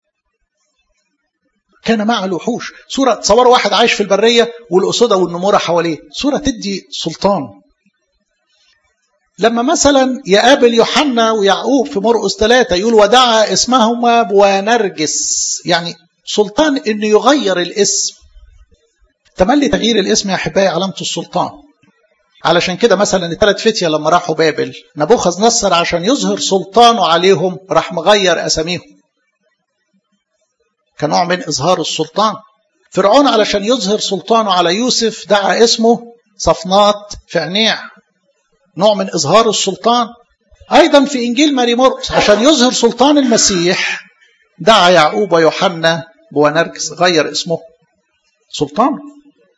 B: كان مع الوحوش صورة تصوروا واحد عايش في البرية والأسودة والنمورة حواليه صورة تدي سلطان لما مثلا يقابل يوحنا ويعقوب في مرقس ثلاثة يقول ودعا اسمهما بوانرجس يعني سلطان انه يغير الاسم تملي تغيير الاسم يا احبائي علامة السلطان علشان كده مثلا الثلاث فتية لما راحوا بابل نبوخذ نصر عشان يظهر سلطانه عليهم راح مغير اساميهم كنوع من إظهار السلطان فرعون علشان يظهر سلطانه على يوسف دعا اسمه صفنات فعنيع نوع من إظهار السلطان أيضا في إنجيل ماري مرقس عشان يظهر سلطان المسيح دعا يعقوب ويوحنا بونرجس غير اسمه سلطان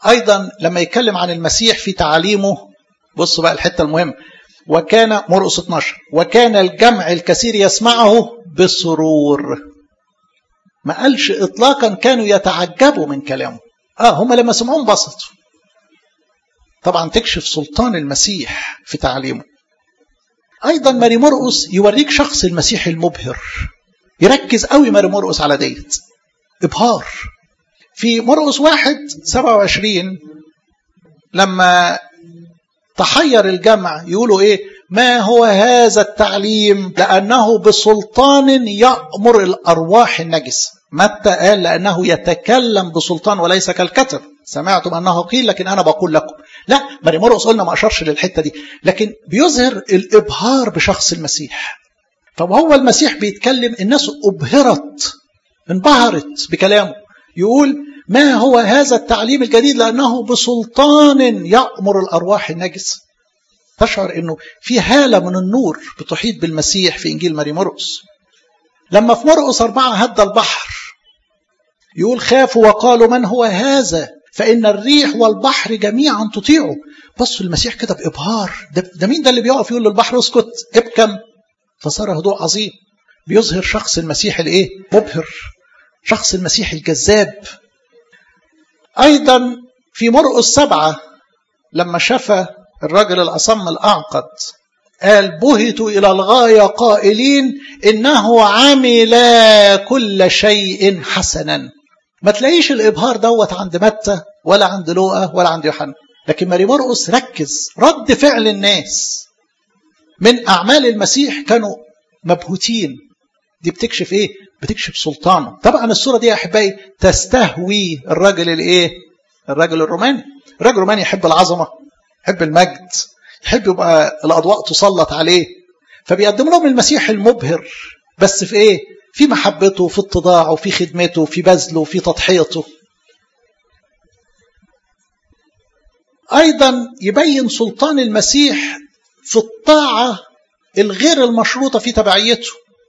C: أيضا لما يتكلم عن المسيح في تعاليمه بصوا بقى الحتة المهمة وكان مرقس 12 وكان الجمع الكثير يسمعه بسرور ما قالش إطلاقا كانوا يتعجبوا من كلامه آه هم لما سمعوه انبسطوا طبعا تكشف سلطان المسيح في تعليمه أيضا ماري مرقس يوريك شخص المسيح المبهر يركز قوي ماري مرقس على ديت إبهار في مرقس واحد 27 لما تحير الجمع يقولوا ايه ما هو هذا التعليم لأنه بسلطان يأمر الأرواح النجسة متى قال لأنه يتكلم بسلطان وليس كالكتب سمعتم أنه قيل لكن أنا بقول لكم لا ماري مرقس قلنا ما أشرش للحتة دي لكن بيظهر الإبهار بشخص المسيح فهو المسيح بيتكلم الناس أبهرت انبهرت بكلامه يقول ما هو هذا التعليم الجديد لأنه بسلطان يأمر الأرواح النجسة تشعر أنه في هالة من النور بتحيط بالمسيح في إنجيل ماري مرقس لما في مرقس أربعة هد البحر يقول خافوا وقالوا من هو هذا فإن الريح والبحر جميعا تطيعه بصوا المسيح كده بإبهار ده, ده مين ده اللي بيقف يقول للبحر اسكت ابكم فصار هدوء عظيم بيظهر شخص المسيح الايه مبهر شخص المسيح الجذاب أيضا في مرقس سبعة لما شفى الرجل الأصم الأعقد قال بهتوا إلى الغاية قائلين إنه عمل كل شيء حسنا ما تلاقيش الإبهار دوت عند متى ولا عند لوقا ولا عند يوحنا لكن ماري مرقس ركز رد فعل الناس من أعمال المسيح كانوا مبهوتين دي بتكشف ايه بتكشف سلطانه طبعا الصوره دي يا احبائي تستهوي الراجل الايه الراجل الروماني الراجل الروماني يحب العظمه يحب المجد يحب يبقى الاضواء تسلط عليه فبيقدم لهم المسيح المبهر بس في ايه في محبته في اتضاعه في خدمته في بذله في تضحيته ايضا يبين سلطان المسيح في الطاعه الغير المشروطه في تبعيته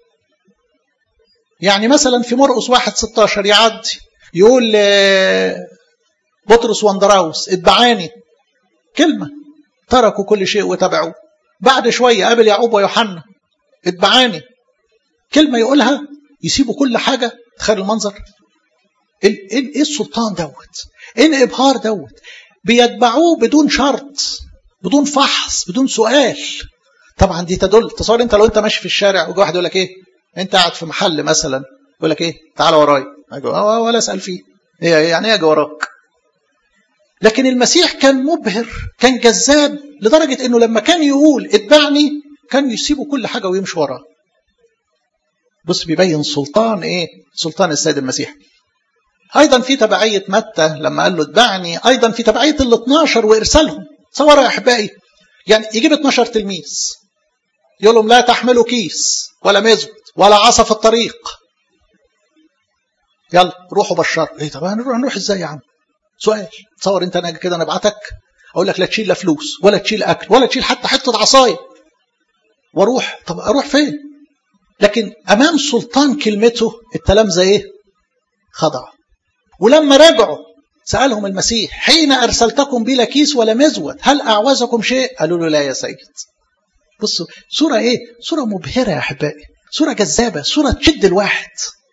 C: يعني مثلا في مرقس واحد 16 يعدي يقول بطرس واندراوس اتبعاني كلمة تركوا كل شيء وتبعوه بعد شوية قابل يعقوب ويوحنا اتبعاني كلمة يقولها يسيبوا كل حاجة تخيل المنظر ايه السلطان دوت ايه الابهار دوت بيتبعوه بدون شرط بدون فحص بدون سؤال طبعا دي تدل تصور انت لو انت ماشي في الشارع وجا واحد يقول لك ايه انت قاعد في محل مثلا يقول لك ايه تعالى ورايا ولا اسال فيه إيه يعني ايه اجي وراك لكن المسيح كان مبهر كان جذاب لدرجه انه لما كان يقول اتبعني كان يسيبوا كل حاجه ويمشي وراه بص بيبين سلطان ايه سلطان السيد المسيح ايضا في تبعيه متى لما قال له اتبعني ايضا في تبعيه ال 12 وارسالهم تصوروا يا احبائي يعني يجيب 12 تلميذ يقول لهم لا تحملوا كيس ولا مزود ولا عصا في الطريق يلا روحوا بشروا ايه طب هنروح نروح ازاي يا عم سؤال تصور انت انا كده انا ابعتك اقول لك لا تشيل لا فلوس ولا تشيل اكل ولا تشيل حتى حته عصايه واروح طب اروح فين لكن امام سلطان كلمته التلامذه ايه خضعوا ولما رجعوا سالهم المسيح حين ارسلتكم بلا كيس ولا مزود هل اعوزكم شيء قالوا له لا يا سيد بصوا صوره ايه صوره مبهره يا احبائي صوره جذابه صوره تشد الواحد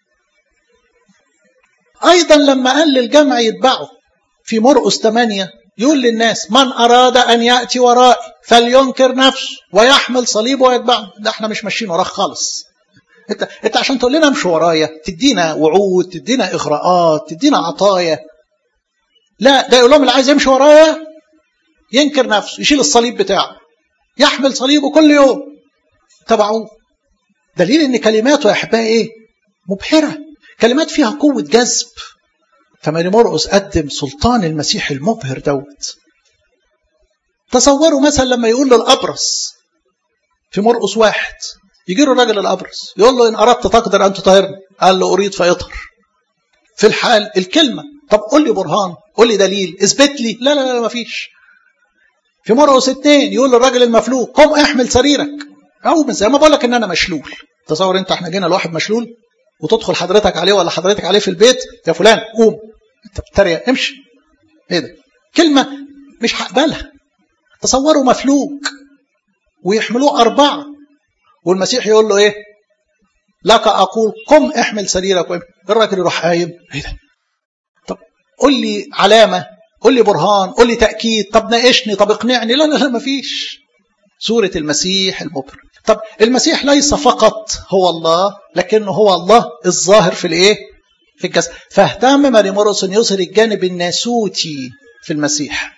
C: ايضا لما قال للجمع يتبعوا في مرقس 8 يقول للناس من اراد ان ياتي ورائي فلينكر نفسه ويحمل صليبه ويتبعه ده احنا مش ماشيين وراك خالص انت انت عشان تقول لنا امشي ورايا تدينا وعود تدينا اغراءات تدينا عطايا لا ده يقول لهم اللي عايز يمشي ورايا ينكر نفسه يشيل الصليب بتاعه يحمل صليبه كل يوم تبعوه دليل ان كلماته يا احبائي ايه مبهره كلمات فيها قوه جذب فماري مرقس قدم سلطان المسيح المبهر دوت تصوروا مثلا لما يقول للابرص في مرقس واحد يجي له الراجل الابرص يقول له ان اردت تقدر ان تطهرني قال له اريد فيطهر في الحال الكلمه طب قول لي برهان قول لي دليل اثبت لي لا لا لا ما فيش في مرقس اثنين يقول للراجل المفلوج قم احمل سريرك او زي ما بقول لك ان انا مشلول تصور انت احنا جينا لواحد مشلول وتدخل حضرتك عليه ولا حضرتك عليه في البيت يا فلان قوم انت بتتريق امشي ايه ده كلمة مش هقبلها تصوروا مفلوج ويحملوه أربعة والمسيح يقول له إيه لك أقول قم احمل سريرك وامشي الراجل يروح قايم إيه ده طب قول لي علامة قول لي برهان قول لي تأكيد طب ناقشني طب اقنعني لا لا لا مفيش سورة المسيح المبرر طب المسيح ليس فقط هو الله لكنه هو الله الظاهر في الايه في الجسد فاهتم ماري مورس ان يظهر الجانب الناسوتي في المسيح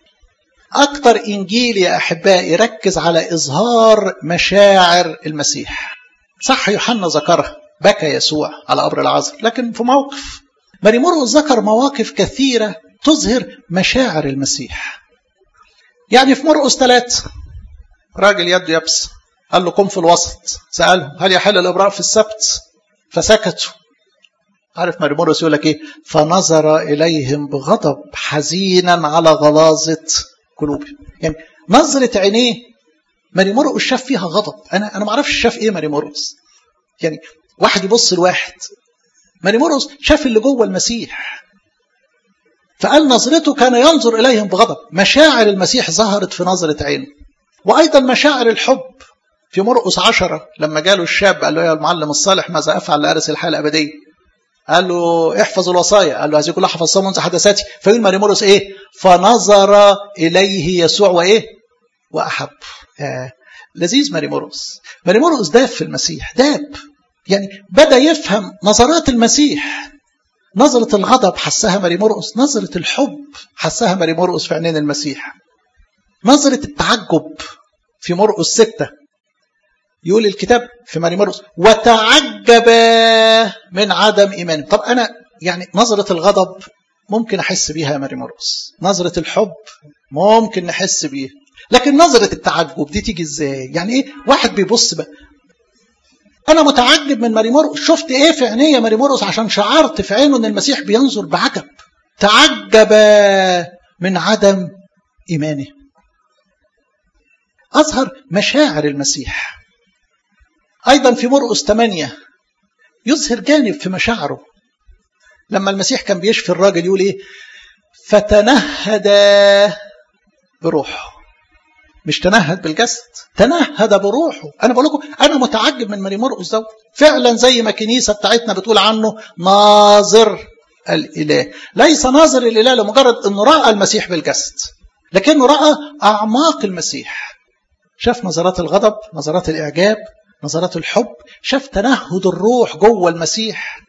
C: اكتر انجيل يا احبائي ركز على اظهار مشاعر المسيح صح يوحنا ذكرها بكى يسوع على قبر العذر لكن في موقف ماري مورس ذكر مواقف كثيره تظهر مشاعر المسيح يعني في مرقس ثلاثة راجل يده يبس قال له قم في الوسط سألهم هل يحل الإبراء في السبت فسكتوا عارف ماريموروس يقول لك ايه فنظر إليهم بغضب حزينا على غلاظة قلوبهم يعني نظرة عينيه ماريموروس شاف فيها غضب أنا أنا ما أعرفش شاف إيه ماريموروس يعني واحد يبص لواحد ماريموروس شاف اللي جوه المسيح فقال نظرته كان ينظر إليهم بغضب مشاعر المسيح ظهرت في نظرة عينه وأيضا مشاعر الحب في مرقس عشرة لما جاله الشاب قال له يا المعلم الصالح ماذا أفعل لأرث الحياة الأبدية قال له احفظ الوصايا قال له هذه كلها حفظتها منذ حدثاتي فيقول ماري مرقس ايه فنظر إليه يسوع وإيه وأحب آه. لذيذ ماري مرقس ماري مرقس داب في المسيح داب يعني بدأ يفهم نظرات المسيح نظرة الغضب حسها ماري مرقس نظرة الحب حسها ماري مرقس في عينين المسيح نظرة التعجب في مرقس ستة يقول الكتاب في ماري مرقس وتعجب من عدم إيمانه طب أنا يعني نظرة الغضب ممكن أحس بيها يا ماري مرقس نظرة الحب ممكن نحس بيها لكن نظرة التعجب دي تيجي ازاي يعني ايه واحد بيبص بقى انا متعجب من ماري مرقس شفت ايه في عينيه ماري مرقس عشان شعرت في عينه ان المسيح بينظر بعجب تعجب من عدم ايمانه أظهر مشاعر المسيح أيضا في مرقس 8 يظهر جانب في مشاعره لما المسيح كان بيشفي الراجل يقول إيه فتنهد بروحه مش تنهد بالجسد تنهد بروحه انا بقول لكم انا متعجب من ماري مرقس ده فعلا زي ما الكنيسه بتاعتنا بتقول عنه ناظر الاله ليس ناظر الاله لمجرد انه راى المسيح بالجسد لكنه راى اعماق المسيح شاف نظرات الغضب نظرات الإعجاب نظرات الحب شاف تنهد الروح جوه المسيح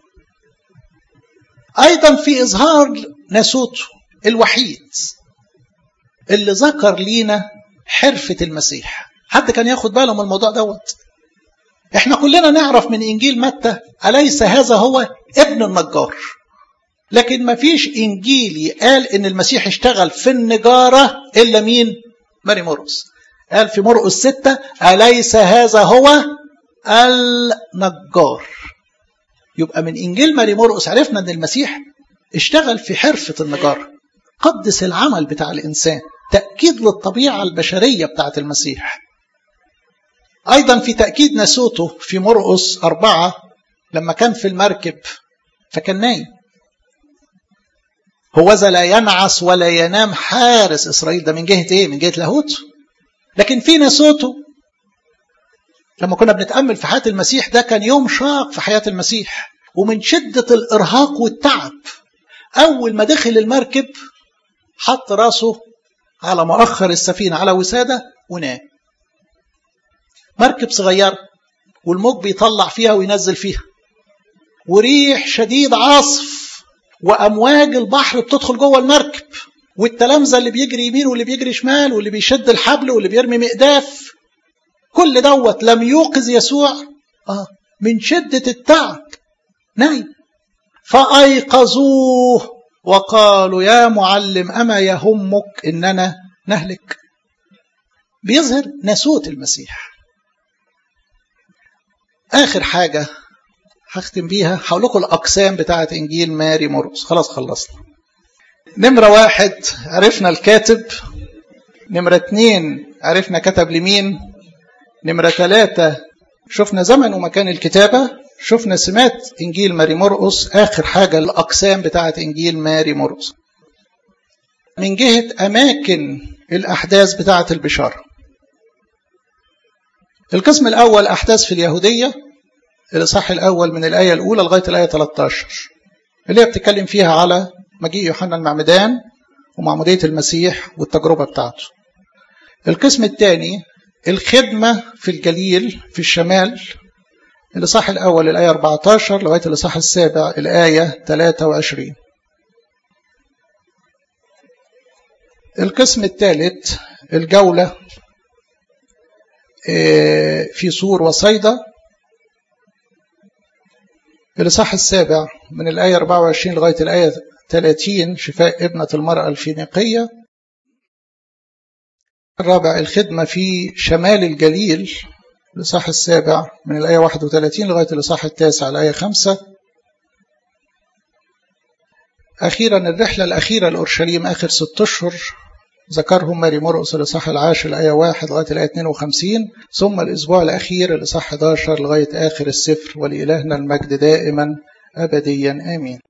C: أيضا في إظهار ناسوته الوحيد اللي ذكر لينا حرفة المسيح حد كان ياخد باله من الموضوع دوت احنا كلنا نعرف من إنجيل متى أليس هذا هو ابن النجار لكن ما فيش إنجيلي قال إن المسيح اشتغل في النجارة إلا مين ماري مورس قال في مرقس ستة أليس هذا هو النجار يبقى من إنجيل ماري مرقس عرفنا أن المسيح اشتغل في حرفة النجار قدس العمل بتاع الإنسان تأكيد للطبيعة البشرية بتاعت المسيح أيضا في تأكيد ناسوته في مرقس أربعة لما كان في المركب فكان نايم هوذا لا ينعس ولا ينام حارس إسرائيل ده من جهة إيه؟ من جهة لاهوته لكن في ناسوته لما كنا بنتأمل في حياة المسيح ده كان يوم شاق في حياة المسيح ومن شدة الإرهاق والتعب أول ما دخل المركب حط راسه على مؤخر السفينة على وسادة ونام مركب صغير والموج بيطلع فيها وينزل فيها وريح شديد عاصف وأمواج البحر بتدخل جوه المركب والتلامذة اللي بيجري يمين واللي بيجري شمال واللي بيشد الحبل واللي بيرمي مقداف كل دوت لم يوقظ يسوع آه من شدة التعب نايم فأيقظوه وقالوا يا معلم أما يهمك إننا نهلك بيظهر ناسوت المسيح آخر حاجة هختم بيها هقول لكم الأقسام بتاعة إنجيل ماري مرقس خلاص خلصنا نمرة واحد عرفنا الكاتب نمرة اتنين عرفنا كتب لمين نمرة ثلاثة شفنا زمن ومكان الكتابة شفنا سمات إنجيل ماري مرقس آخر حاجة الأقسام بتاعة إنجيل ماري مرقس من جهة أماكن الأحداث بتاعة البشارة القسم الأول أحداث في اليهودية الإصحاح الأول من الآية الأولى لغاية الآية 13 اللي هي بتتكلم فيها على مجيء يوحنا المعمدان ومعمودية المسيح والتجربة بتاعته القسم الثاني الخدمة في الجليل في الشمال الإصحاح الأول الآية 14 لغاية الإصحاح السابع الآية 23 القسم الثالث الجولة في سور وصيدا الإصحاح السابع من الآية 24 لغاية الآية 30 شفاء ابنة المرأة الفينيقية الرابع الخدمة في شمال الجليل الإصحاح السابع من الآية 31 لغاية الإصحاح التاسع الآية 5 أخيرا الرحلة الأخيرة لأورشليم آخر ست أشهر ذكرهم ماري مرقس الإصحاح العاشر الآية 1 لغاية الآية 52 ثم الأسبوع الأخير الإصحاح 11 لغاية آخر السفر ولإلهنا المجد دائما أبديا آمين